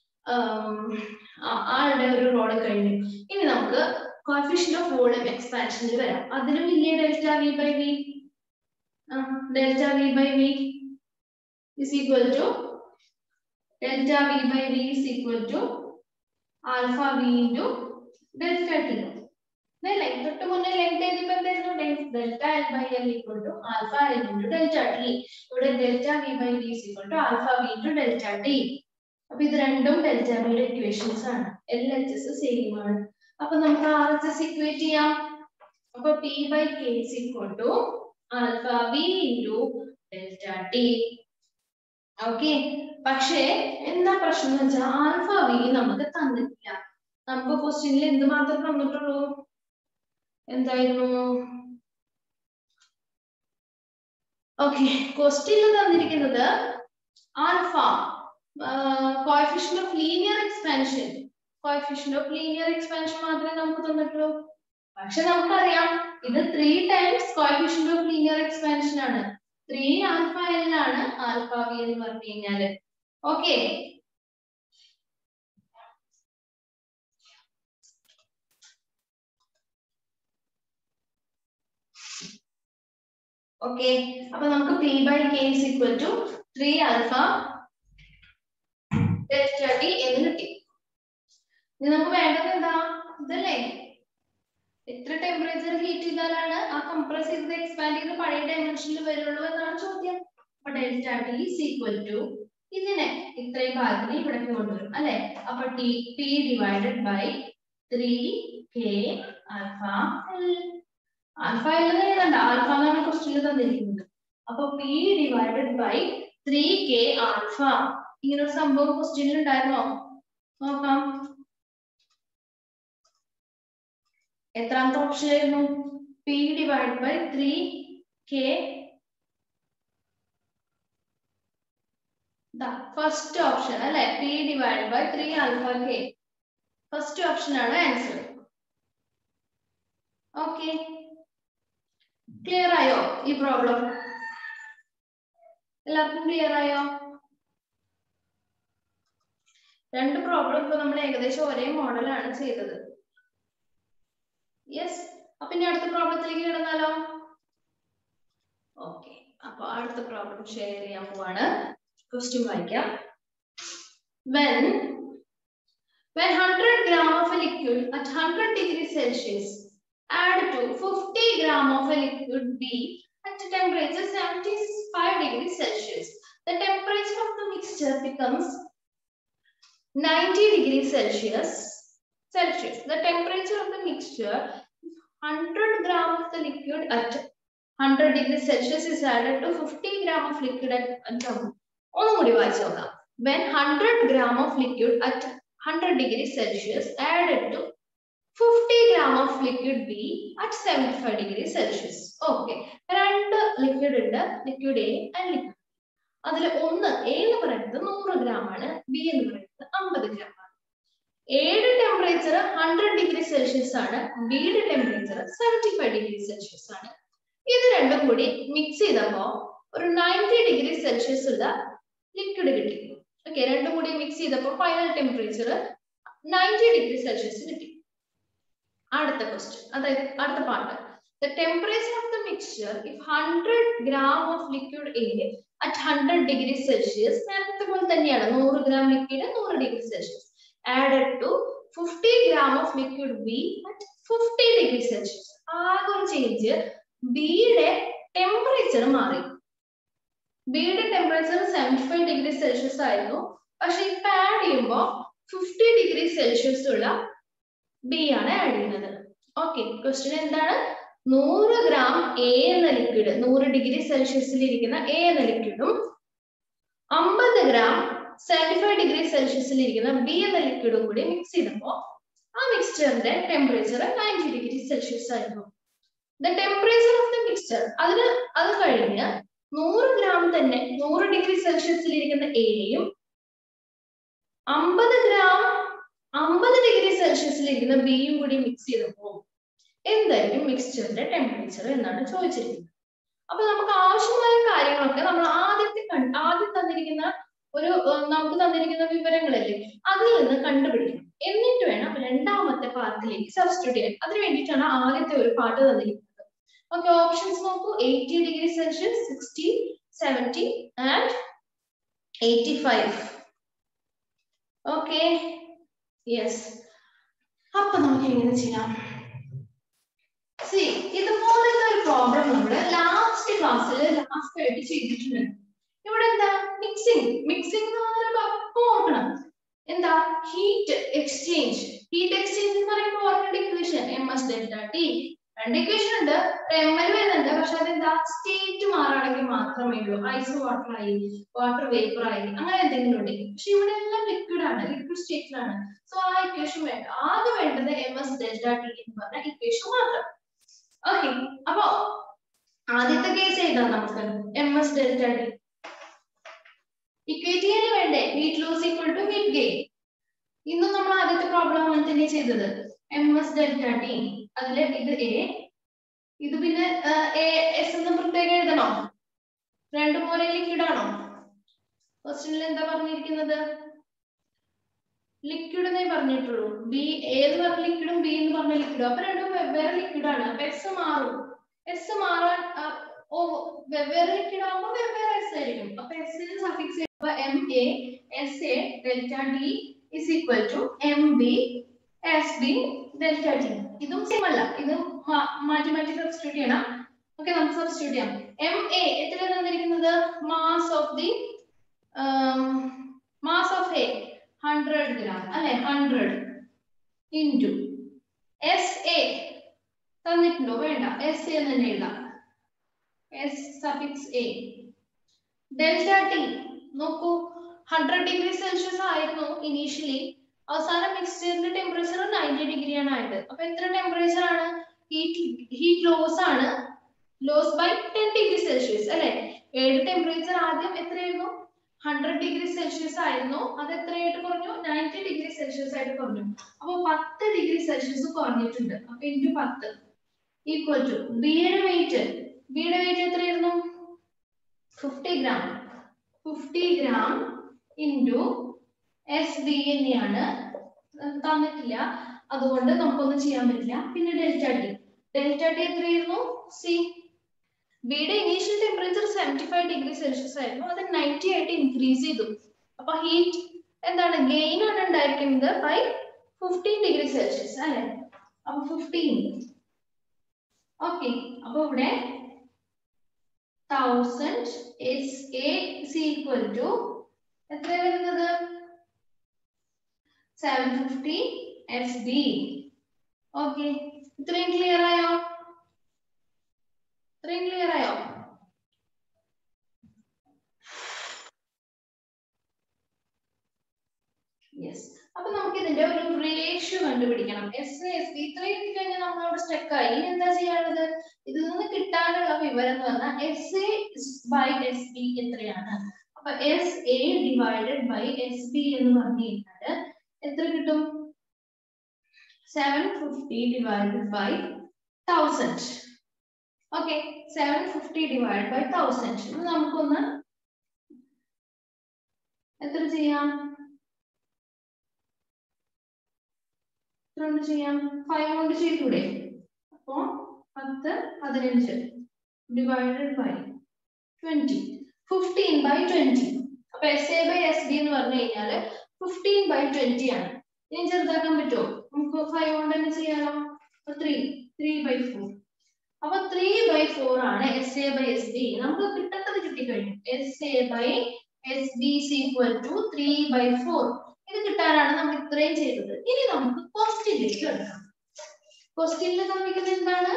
A: ആളുടെ ഒരു റോള് കഴിഞ്ഞു ഇനി നമുക്ക് കോഫിഷ്യൻ ഓഫ് വോളിയം എക്സ്പാൻഷനിൽ വരാം അതിനും വലിയ delta V by V delta V by V is equal to delta v by v is equal to alpha v into delta t. ഇതല്ലേ തൊട്ട് മുന്നേ ലെങ്ത് എഴുതിയപ്പോ എന്തായിരുന്നു delta L by L equal to alpha L into delta T ഇവിടെ delta V by V is equal to alpha V into delta T അപ്പൊ ഇത് രണ്ടും delta വിയുടെ ഇക്വേഷൻസ് ആണ് എൽ എച്ച് എസ് സെയിം ആണ് അപ്പൊ നമുക്ക് ആർ എച്ച് എസ് ഇക്വേറ്റ് ചെയ്യാം അപ്പൊ P by K is equal to alpha V into delta T okay പക്ഷേ എന്താ പ്രശ്നം എന്ന് വെച്ചാൽ ആൽഫ വി നമുക്ക് തന്നിട്ടില്ല നമുക്ക് ക്വസ്റ്റ്യനിൽ എന്ത് മാത്രം തന്നിട്ടുള്ളൂ എന്തായിരുന്നു ഓക്കെ ക്വസ്റ്റ്യനിൽ തന്നിരിക്കുന്നത് alpha coefficient of linear expansion coefficient of linear expansion മാത്രമേ നമുക്ക് തന്നിട്ടുള്ളൂ പക്ഷെ നമുക്കറിയാം ഇത് three times coefficient of linear expansion ആണ് ത്രീ ആൽഫ എൽ ആണ് ആൽഫ വി എന്ന് പറഞ്ഞു കഴിഞ്ഞാല് ഓക്കെ ഓക്കെ അപ്പൊ നമുക്ക് P by K is equal to three alpha delta T എന്ന് കിട്ടി ഇനി നമുക്ക് വേണ്ടത് എന്താ ഇതല്ലേ എത്ര ടെമ്പറേച്ചർ ഹീറ്റ് ചെയ്താലാണ് ആ കംപ്രസ് ചെയ്തത് എക്സ്പാൻഡ് ചെയ്ത് പഴയ ഡയമെൻഷനിൽ വരുള്ളൂ എന്നാണ് ചോദ്യം അപ്പൊ delta T is equal to ഇതിനെ ഇത്രയും ഭാഗത്തിന് ഇവിടെ കൊണ്ടുവരും അല്ലെ അപ്പൊ T P divided by three K alpha L alpha L എഴുതണ്ട ആൽഫ എന്നാണ് ക്വസ്റ്റ്യനിൽ തന്നിരിക്കുന്നത് അപ്പൊ P divided by three K alpha ഇങ്ങനെ ഒരു സംഭവം ക്വസ്റ്റ്യനിൽ ഉണ്ടായിരുന്നോ നോക്കാം എത്രാമത്തെ ഓപ്ഷൻ ആയിരുന്നു P divide by three K first option അല്ലെ P divide by three alpha K first option ആണ് ആൻസർ ഓക്കെ ക്ലിയർ ആയോ ഈ പ്രോബ്ലം എല്ലാവർക്കും ക്ലിയർ ആയോ രണ്ട് പ്രോബ്ലം ഇപ്പൊ നമ്മൾ ഏകദേശം ഒരേ മോഡലാണ് ചെയ്തത് യെസ് അപ്പൊ ഇനി അടുത്ത പ്രോബ്ലത്തിലേക്ക് കിടന്നാലോ ഓക്കെ അപ്പൊ അടുത്ത പ്രോബ്ലം ഷെയർ ചെയ്യാൻ പോവാണ് ക്വസ്റ്റ്യൻ വായിക്കാം when when 100 gram of a liquid at 100 degree celsius add to 50 gram of a liquid b at temperature 75 degree celsius the temperature of the mixture becomes 90 degree celsius celsius the temperature of the mixture 100 gram of the liquid at 100 degree celsius is added to 50 gram of liquid at, at ഒന്നും കൂടി വായിച്ചു നോക്കാം when 100 gram of liquid at 100 degree celsius added to 50 gram of liquid b at 75 degree celsius okay രണ്ട് liquid ഉണ്ട് liquid A and liquid അതിൽ ഒന്ന് A എന്ന് പറയുന്നത് നൂറ് ഗ്രാം ആണ് ബി എന്ന് പറയുന്നത് അമ്പത് ഗ്രാം ആണ് എയുടെ ടെമ്പറേച്ചർ ഹൺഡ്രഡ് ഡിഗ്രി സെൽഷ്യസ് ആണ് ബിയുടെ temperature seventy five degree Celsius ആണ് ഇത് രണ്ടും കൂടി മിക്സ് ചെയ്തപ്പോ ഒരു നയൻറ്റി ഡിഗ്രി സെൽഷ്യസ് ഉള്ള ലിക്വിഡ് കിട്ടി ഓക്കെ രണ്ടും കൂടി മിക്സ് ചെയ്തപ്പോൾ final temperature ninety degree Celsius കിട്ടി അടുത്ത ക്വസ്റ്റ്യൻ അതായത് അടുത്ത part the temperature of the mixture if hundred gram of liquid A at hundred degree Celsius നേരത്തെ പോലെ തന്നെയാണ് നൂറ് ഗ്രാം ലിക്വിഡ് നൂറ് degree Celsius added to fifty gram of liquid B at fifty degree Celsius ആകെ ഒരു change ബിയുടെ temperature മാറി ബിയുടെ temperature seventy five degree Celsius ആയിരുന്നു പക്ഷെ ഇപ്പൊ ആഡ് ചെയ്യുമ്പോൾ ഫിഫ്റ്റി ഡിഗ്രി സെൽഷ്യസ് ഉള്ള ബി ആണ് ആഡ് ചെയ്യുന്നത് ഓക്കെ ക്വസ്റ്റ്യൻ എന്താണ് നൂറ് ഗ്രാം എ എന്ന ലിക്വിഡ് നൂറ് ഡിഗ്രി സെൽഷ്യസിൽ ഇരിക്കുന്ന എ എന്ന ലിക്വിഡും അമ്പത് ഗ്രാം സെവൻറ്റി ഫൈവ് ഡിഗ്രി സെൽഷ്യസിൽ ഇരിക്കുന്ന ബി എന്ന ലിക്വിഡും കൂടി മിക്സ് ചെയ്തപ്പോൾ ആ മിക്സ്ചറിന്റെ ടെമ്പറേച്ചർ നയൻറ്റി ഡിഗ്രി സെൽഷ്യസ് ആയിരുന്നു the temperature of the mixture അതിന് അത് കഴിഞ്ഞ് നൂറ് ഗ്രാം തന്നെ നൂറ് ഡിഗ്രി സെൽഷ്യസിൽ ഇരിക്കുന്ന എയും അമ്പത് ഗ്രാം അമ്പത് ഡിഗ്രി സെൽഷ്യസിൽ ഇരിക്കുന്ന ബിയും കൂടി മിക്സ് ചെയ്തപ്പോൾ എന്തായിരിക്കും മിക്സ്ചറിന്റെ ടെമ്പറേച്ചർ എന്നാണ് ചോദിച്ചിരിക്കുന്നത് അപ്പൊ നമുക്ക് ആവശ്യമായ കാര്യങ്ങളൊക്കെ നമ്മൾ ആദ്യത്തെ ആദ്യം തന്നിരിക്കുന്ന ഒരു നമുക്ക് തന്നിരിക്കുന്ന വിവരങ്ങളല്ലേ അതിൽ നിന്ന് കണ്ടുപിടിക്കണം എന്നിട്ട് വേണം രണ്ടാമത്തെ പാർട്ടിലേക്ക് സബ്സ്റ്റിറ്റ്യൂട്ട് ചെയ്യാൻ അതിന് വേണ്ടിയിട്ടാണ് ആദ്യത്തെ ഒരു പാട്ട് തന്നിരിക്കുന്നത് ഓക്കെ ഓപ്ഷൻസ് നോക്കൂ eighty degree Celsius sixty seventy and eighty five okay yes അപ്പൊ നമുക്ക് എങ്ങനെ ചെയ്യാം സി ഇതുപോലത്തെ ഒരു പ്രോബ്ലം നമ്മൾ ലാസ്റ്റ് ക്ലാസ്സിൽ ലാസ്റ്റ് ആയിട്ട് ചെയ്തിട്ടുണ്ട് ഇവിടെ എന്താ മിക്സിംഗ് മിക്സിംഗ് എന്ന് പറയുമ്പോൾ അപ്പം ഓർക്കണം എന്താ ഹീറ്റ് എക്സ്ചേഞ്ച് ഹീറ്റ് എക്സ്ചേഞ്ച് എന്ന് പറയുമ്പോൾ ഓർക്കേണ്ട equation M S delta T രണ്ട് ഇക്വേഷൻ ഉണ്ട് എം എൽ വരുന്നുണ്ട് പക്ഷെ അതെന്താ സ്റ്റേറ്റ് മാറുകയാണെങ്കിൽ മാത്രമേ ഉള്ളൂ ഐസ് വാട്ടർ ആയി വാട്ടർ വേപ്പർ ആയി അങ്ങനെ എന്തെങ്കിലും ഉണ്ട് പക്ഷെ ഇവിടെ എല്ലാം ലിക്വിഡ് ആണ് ലിക്വിഡ് സ്റ്റേറ്റിലാണ് സോ ആ ഇക്വേഷൻ വേണ്ട ആകെ വേണ്ടത് എം എസ് ഡെൽറ്റ ടി എന്ന് പറഞ്ഞ ഇക്വേഷൻ മാത്രം ഓക്കെ അപ്പോ ആദ്യത്തെ കേസ് എഴുതാം നമുക്ക് M S delta T equate ചെയ്യാൻ വേണ്ടേ heat loss equal to heat gain ഇന്നും നമ്മൾ ആദ്യത്തെ പ്രോബ്ലം അങ്ങനെ തന്നെ ചെയ്തത് എം എസ് ഡെൽറ്റ ടി അതില് ഇത് എ ഇത് പിന്നെ എ എസ് എന്ന് പ്രത്യേകം എഴുതണോ രണ്ടും ഒരേ ലിക്വിഡ് ആണോ ക്വസ്റ്റ്യനിൽ എന്താ പറഞ്ഞിരിക്കുന്നത് ലിക്വിഡ് എന്നേ പറഞ്ഞിട്ടുള്ളൂ ബി ഏത് പറഞ്ഞ ലിക്വിഡും ബി എന്ന് പറഞ്ഞ ലിക്വിഡും അപ്പൊ രണ്ടും വെവ്വേറെ ലിക്വിഡ് ആണ് അപ്പൊ എസ് മാറും എസ് മാറാൻ ഓ വെവ്വേറെ ലിക്വിഡ് ആകുമ്പോൾ വെവ്വേറെ എസ് ആയിരിക്കും അപ്പൊ S suffix M A S A delta D is equal to M B S B delta T ഇതും സെയിം അല്ല ഇത് മാറ്റി മാറ്റി സബ്സ്റ്റിറ്റ്യൂട്ട് ചെയ്യണം ഓക്കെ നമുക്ക് സബ്സ്റ്റിറ്റ്യൂട്ട് ചെയ്യാം എം എ എത്ര തന്നിരിക്കുന്നത് mass of the mass of A hundred gram അല്ലെ ഹൺഡ്രഡ് ഇൻറ്റു എസ് എ തന്നിട്ടുണ്ടോ വേണ്ട എസ് എ തന്നെ എഴുതാം S suffix A delta T നോക്കൂ ഹൺഡ്രഡ് ഡിഗ്രി സെൽഷ്യസ് ആയിരുന്നു ഇനീഷ്യലി അവസാനം മിക്സ്ചറിന്റെ ടെമ്പറേച്ചർ നയൻറ്റി ഡിഗ്രി ആണ് ആയത് അപ്പൊ എത്ര ടെമ്പറേച്ചർ ആണ് ഹീറ്റ് ഹീറ്റ് ലോസ് ആണ് loss by ten degree Celsius അല്ലെ ഏഴ് ടെമ്പറേച്ചർ ആദ്യം എത്രയായിരുന്നു ഹൺഡ്രഡ് ഡിഗ്രി സെൽഷ്യസ് ആയിരുന്നു അത് എത്രയായിട്ട് കുറഞ്ഞു നയൻറ്റി ഡിഗ്രി സെൽഷ്യസ് ആയിട്ട് കുറഞ്ഞു അപ്പൊ പത്ത് ഡിഗ്രി സെൽഷ്യസ് കുറഞ്ഞിട്ടുണ്ട് അപ്പൊ ഇൻറ്റു പത്ത് ഈക്വൽ ടു ബിയുടെ വെയിറ്റ് ബിയുടെ വെയിറ്റ് എത്രയായിരുന്നു fifty gram fifty gram into S B തന്നെയാണ് തന്നിട്ടില്ല അതുകൊണ്ട് നമുക്കൊന്നും ചെയ്യാൻ പറ്റില്ല പിന്നെ ഡെൽറ്റ ടി ഡെൽറ്റ ടി എത്രയായിരുന്നു സി ബിയുടെ initial temperature seventy five degree Celsius ആയിരുന്നു അത് നയൻറ്റി ആയിട്ട് ഇൻക്രീസ് ചെയ്തു അപ്പൊ ഹീറ്റ് എന്താണ് ഗെയിൻ ആണ് ഉണ്ടായിരിക്കുന്നത് ബൈ ഫിഫ്റ്റീൻ ഡിഗ്രി സെൽഷ്യസ് അല്ലെ അപ്പൊ ഫിഫ്റ്റീൻ ഓക്കെ അപ്പൊ ഇവിടെ thousand S A equal to എത്ര വരുന്നത് seven fifty S B okay ഇത്രയും ക്ലിയർ ആയോ ഇത്രയും ക്ലിയർ ആയോ യെസ് അപ്പൊ നമുക്ക് ഇതിന്റെ ഒരു റേഷ്യോ കണ്ടുപിടിക്കണം എസ് എസ് ബി ഇത്രയും എത്തിക്കഴിഞ്ഞാൽ നമ്മൾ അവിടെ സ്റ്റക്ക് ആയി ഇനി എന്താ ചെയ്യാനുള്ളത് ഇതിൽ നിന്ന് കിട്ടാനുള്ള വിവരം എന്ന് പറഞ്ഞാൽ S A by S B എത്രയാണ് അപ്പൊ S A divided by S B എന്ന് പറഞ്ഞു കഴിഞ്ഞാൽ എത്ര കിട്ടും seven fifty divided by thousand okay seven fifty divide by thousand ഇത് നമുക്കൊന്ന് എത്ര ചെയ്യാം എത്ര കൊണ്ട് ചെയ്യാം ഫൈവ് കൊണ്ട് ചെയ്തൂടെ അപ്പോ പത്ത് പതിനഞ്ച് divided by twenty fifteen by twenty അപ്പൊ S A by S B എന്ന് പറഞ്ഞു കഴിഞ്ഞാല് ഫിഫ്റ്റീൻ ബൈ ട്വന്റി ആണ് ഇനി ചെറുതാക്കാൻ പറ്റുമോ നമുക്ക് ഫൈവ് കൊണ്ട് തന്നെ ചെയ്യാലോ ത്രീ ത്രീ ബൈ ഫോർ അപ്പൊ ത്രീ ബൈ ഫോർ ആണ് S A by S B നമുക്ക് കിട്ടേണ്ടത് കിട്ടിക്കഴിഞ്ഞു S A by S B is equal to three by four ഇത് കിട്ടാനാണ് നമ്മൾ ഇത്രയും ചെയ്തത് ഇനി നമുക്ക് ക്വസ്റ്റ്യനിലേക്ക് എടുക്കാം ക്വസ്റ്റ്യനിൽ തന്നിരിക്കുന്നത് എന്താണ്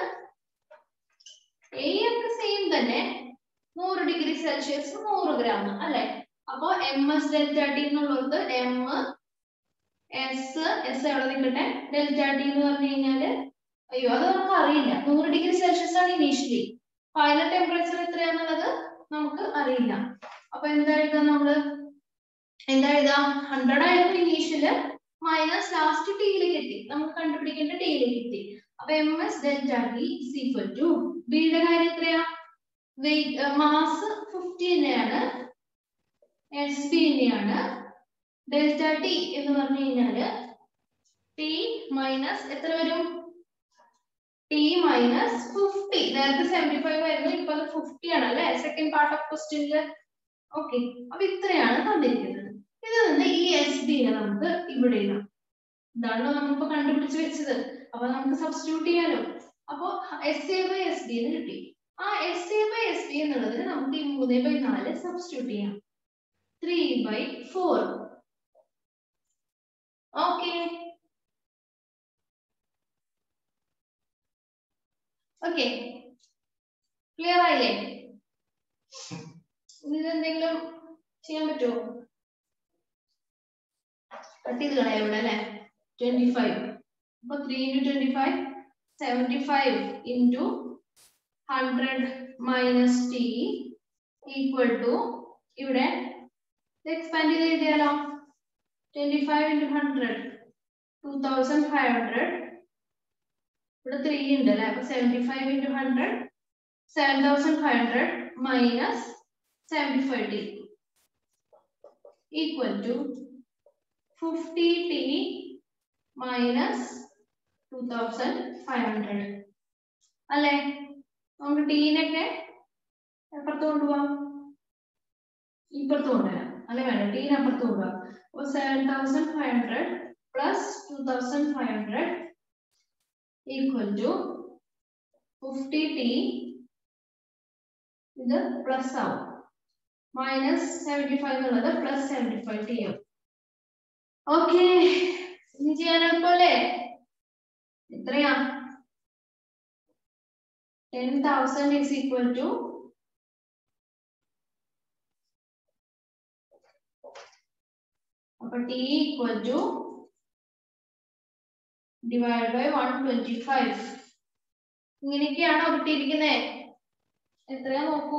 A: എ ഒക്കെ സെയിം തന്നെ നൂറ് ഡിഗ്രി സെൽഷ്യസ് നൂറ് ഗ്രാം അല്ലെ അപ്പൊ എം എസ് ഡെൽറ്റ ടി എന്നുള്ളത് എം എസ് എസ് എവിടെ നിൽക്കട്ടെ ഡെൽറ്റ ടി എന്ന് പറഞ്ഞു കഴിഞ്ഞാല് അയ്യോ അത് നമുക്ക് അറിയില്ല നൂറ് ഡിഗ്രി സെൽഷ്യസ് ആണ് ഇനീഷ്യലി ഫൈനൽ ടെമ്പറേച്ചർ എത്രയാന്നുള്ളത് നമുക്ക് അറിയില്ല അപ്പൊ എന്താ എഴുതാം നമ്മള് എന്താ എഴുതാം ഹൺഡ്രഡ് ആയിരുന്നു ഇനീഷ്യല് മൈനസ് ലാസ്റ്റ് ടിയിലേക്ക് എത്തി നമുക്ക് കണ്ടുപിടിക്കേണ്ട ടിയിലേക്ക് എത്തി അപ്പൊ M S delta T is equal to ബിയുടെ കാര്യം എത്രയാ വെയിറ്റ് മാസ് ഫിഫ്റ്റീനെയാണ് എസ് ബിനെയാണ് ഡെൽറ്റ ടി എന്ന് പറഞ്ഞു കഴിഞ്ഞാല് ടി മൈനസ് എത്ര വരും ടി മൈനസ് ഫിഫ്റ്റി നേരത്തെ സെവന്റി ഫൈവ് ആയിരുന്നു ഇപ്പൊ അത് ഫിഫ്റ്റി ആണ് അല്ലെ സെക്കൻഡ് പാർട്ട് ഓഫ് ക്വസ്റ്റ്യനില് ഓക്കെ അപ്പൊ ഇത്രയാണ് തന്നിരിക്കുന്നത് ഇത് നിന്ന് ഈ എസ് ബിനെ നമുക്ക് ഇവിടെ ഇടാം ഇതാണല്ലോ നമ്മളിപ്പോ കണ്ടുപിടിച്ച് വെച്ചത് അപ്പൊ നമുക്ക് സബ്സ്റ്റിറ്റ്യൂട്ട് ചെയ്യാലോ അപ്പൊ S A by S B എന്ന് കിട്ടി ആ S A by S B എന്നുള്ളതിന് നമുക്ക് ഈ മൂന്ന് ബൈ നാല് സബ്സ്റ്റിറ്റ്യൂട്ട് ചെയ്യാം three by four okay okay clear ആയില്ലേ ഇതിൽ എന്തെങ്കിലും ചെയ്യാൻ പറ്റുമോ കട്ട് ചെയ്ത് കളയാം ഇവിടെ അല്ലെ ട്വന്റി ഫൈവ് അപ്പൊ three into twenty five seventy five into hundred minus T equal to ഇവിടെ എക്സ്പാൻഡ് ചെയ്ത് എഴുതിയാലോ twenty five into hundred two thousand five hundred ഇവിടെ ത്രീ ഉണ്ട് അല്ലെ അപ്പൊ seventy five into hundred seven thousand five hundred minus seventy five T equal to fifty T minus two thousand five hundred അല്ലേ നമുക്ക് ടീനൊക്കെ എപ്പുറത്ത് കൊണ്ടുപോവാം ഇപ്പുറത്ത് കൊണ്ടുവരാം അല്ലെ വേണ്ട ടീൻ അപ്പുറത്ത് കൊണ്ടുപോവാം അപ്പൊ seven thousand five hundred plus two thousand five hundred equal to fifty T ഇത് പ്ലസ് ആവും മൈനസ് സെവൻറ്റി ഫൈവ് എന്നുള്ളത് പ്ലസ് സെവൻറ്റി ഫൈവ് ടി ആവും ഓക്കെ ഇനി ചെയ്യാൻ എളുപ്പമല്ലേ എത്രയാ ten thousand is equal to അപ്പൊ T equal to divide by one twenty five ഇങ്ങനെയൊക്കെയാണോ കിട്ടിയിരിക്കുന്നേ എത്രയാ നോക്കൂ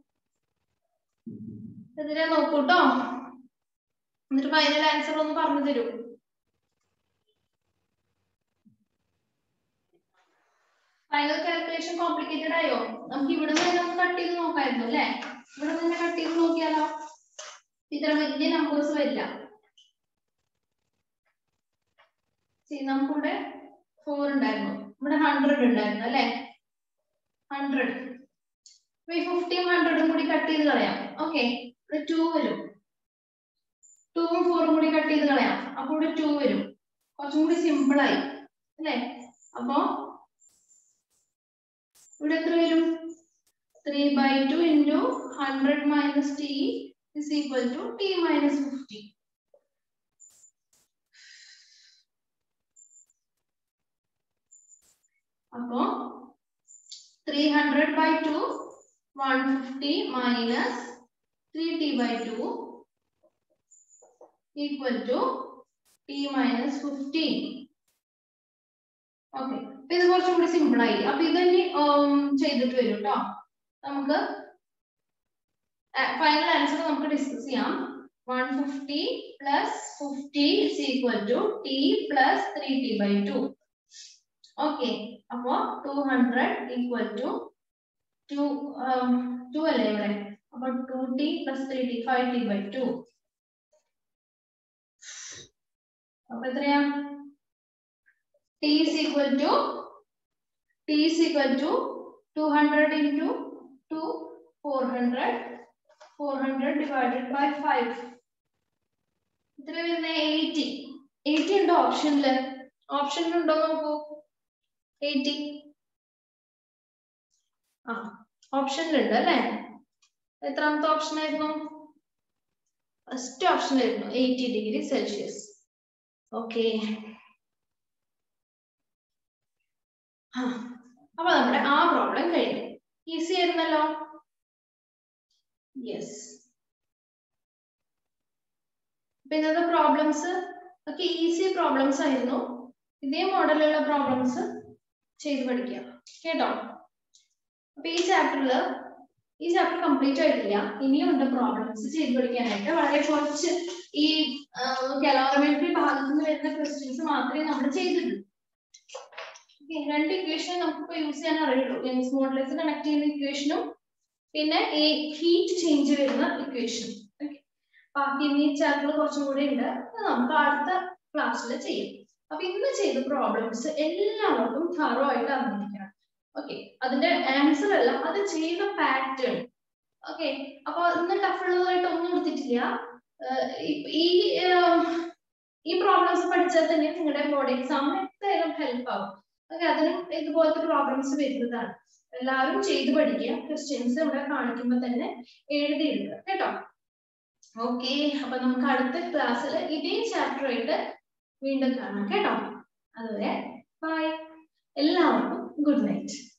A: എത്രയാ നോക്കൂ കേട്ടോ എന്നിട്ട് ഫൈനൽ ആൻസർ ഒന്ന് പറഞ്ഞു തരൂ ഫൈനൽ കാൽക്കുലേഷൻ കോംപ്ലിക്കേറ്റഡ് ആയോ നമുക്ക് ഇവിടെ നിന്ന് നമുക്ക് കട്ട് ചെയ്ത് നോക്കായിരുന്നു അല്ലേ ഇവിടെ നിന്ന് കട്ട് ചെയ്ത് നോക്കിയാലോ ഇത്ര വലിയ നമ്പേഴ്സ് വരില്ല നമുക്കിവിടെ ഫോർ ഉണ്ടായിരുന്നു ഇവിടെ ഹൺഡ്രഡ് ഉണ്ടായിരുന്നു അല്ലെ ഹൺഡ്രഡ് ഈ ഫിഫ്റ്റിയും ഹൺഡ്രഡും കൂടി കട്ട് ചെയ്ത് കളയാം ഓക്കെ ഇവിടെ ടു വരും ടൂവും ഫോറും കൂടി കട്ട് ചെയ്ത് കളയാം അപ്പൊ ഇവിടെ ടു വരും കുറച്ചും കൂടി സിമ്പിൾ ആയി അല്ലേ അപ്പോ ഇവിടെ എത്ര വരും three by two into hundred minus T is equal to T minus fifty അപ്പോ three hundred by two one fifty minus three T by two equal to T minus fifteen okay അപ്പൊ ഇത് കുറച്ചും കൂടി സിമ്പിൾ ആയി അപ്പൊ ഇതന്നെ ചെയ്തിട്ട് വരും കേട്ടോ നമുക്ക് ഫൈനൽ ആൻസർ നമുക്ക് ഡിസ്കസ് ചെയ്യാം one fifty plus fifty is equal to T plus three T by two okay അപ്പോ two hundred equal to two two അല്ലേ ഇവിടെ അപ്പൊ two T plus three T five T by two അപ്പൊ എത്രയാ T is equal to t is equal to 200 into 2 400 four hundred divided by five എത്ര വരുന്ന eighty eighty ഉണ്ടോ ഓപ്ഷനില് ഓപ്ഷനിൽ ഉണ്ടോ നോക്കൂ എയ്റ്റി ആ ഓപ്ഷനിലുണ്ട് അല്ലേ എത്രാമത്തെ ഓപ്ഷൻ ആയിരുന്നു ഫസ്റ്റ് ഓപ്ഷൻ ആയിരുന്നു എയ്റ്റി ഡിഗ്രി സെൽഷ്യസ് ഓക്കെ അപ്പൊ നമ്മുടെ ആ പ്രോബ്ലം കഴിഞ്ഞു ഈസി ആയിരുന്നല്ലോ യെസ് അപ്പൊ ഇന്നത്തെ പ്രോബ്ലംസ് ഒക്കെ ഈസി പ്രോബ്ലംസ് ആയിരുന്നു ഇതേ മോഡലുള്ള പ്രോബ്ലംസ് ചെയ്ത് പഠിക്കുക കേട്ടോ അപ്പൊ ഈ ചാപ്റ്ററിൽ ഈ ചാപ്റ്റർ കംപ്ലീറ്റ് ആയിട്ടില്ല ഇനിയും ഉണ്ട് പ്രോബ്ലംസ് ചെയ്ത് പഠിക്കാനായിട്ട് വളരെ കുറച്ച് ഈ കലോറമെട്രി ഭാഗത്ത് നിന്ന് വരുന്ന ക്വസ്റ്റ്യൻസ് മാത്രമേ നമ്മൾ ചെയ്തിട്ടുള്ളൂ Okay, രണ്ട് ഇക്വേഷൻ നമുക്കിപ്പോ യൂസ് ചെയ്യാൻ അറിയുള്ളൂ ലെൻസ് മോഡലേഴ്സ് കണക്ട് ചെയ്യുന്ന ഇക്വേഷനും പിന്നെ ഈ ഹീറ്റ് ചേഞ്ച് വരുന്ന ഇക്വേഷനും ബാക്കി ഇനി ചാപ്റ്റർ കുറച്ചും കൂടെ ഉണ്ട് അത് നമുക്ക് അടുത്ത ക്ലാസ്സിൽ ചെയ്യും അപ്പൊ ഇന്ന് ചെയ്ത പ്രോബ്ലംസ് എല്ലാവർക്കും thorough ആയിട്ട് അറിഞ്ഞിരിക്കണം ഓക്കെ അതിന്റെ ആൻസർ അല്ല അത് ചെയ്ത പാറ്റേൺ ഓക്കെ അപ്പൊ ഇന്ന് ടഫ് ഉള്ളതായിട്ട് ഒന്നും എടുത്തിട്ടില്ല ഏർ ഈ- ഈ ഏർ ഈ പ്രോബ്ലംസ് പഠിച്ചാൽ തന്നെ നിങ്ങളുടെ ബോർഡ് എക്സാമിന് എന്തായാലും ഹെൽപ്പ് ആവും ഓക്കെ അതിനും ഇതുപോലത്തെ പ്രോബ്ലംസ് വരുന്നതാണ് എല്ലാവരും ചെയ്ത് പഠിക്കുക ക്വസ്റ്റ്യൻസ് ഇവിടെ കാണിക്കുമ്പോൾ തന്നെ എഴുതിയെടുക്കുക കേട്ടോ ഓക്കെ അപ്പൊ നമുക്ക് അടുത്ത ക്ലാസ്സിൽ ഇതേ ചാപ്റ്റർ ആയിട്ട് വീണ്ടും കാണാം കേട്ടോ അതുവരെ ബൈ എല്ലാവർക്കും ഗുഡ് നൈറ്റ്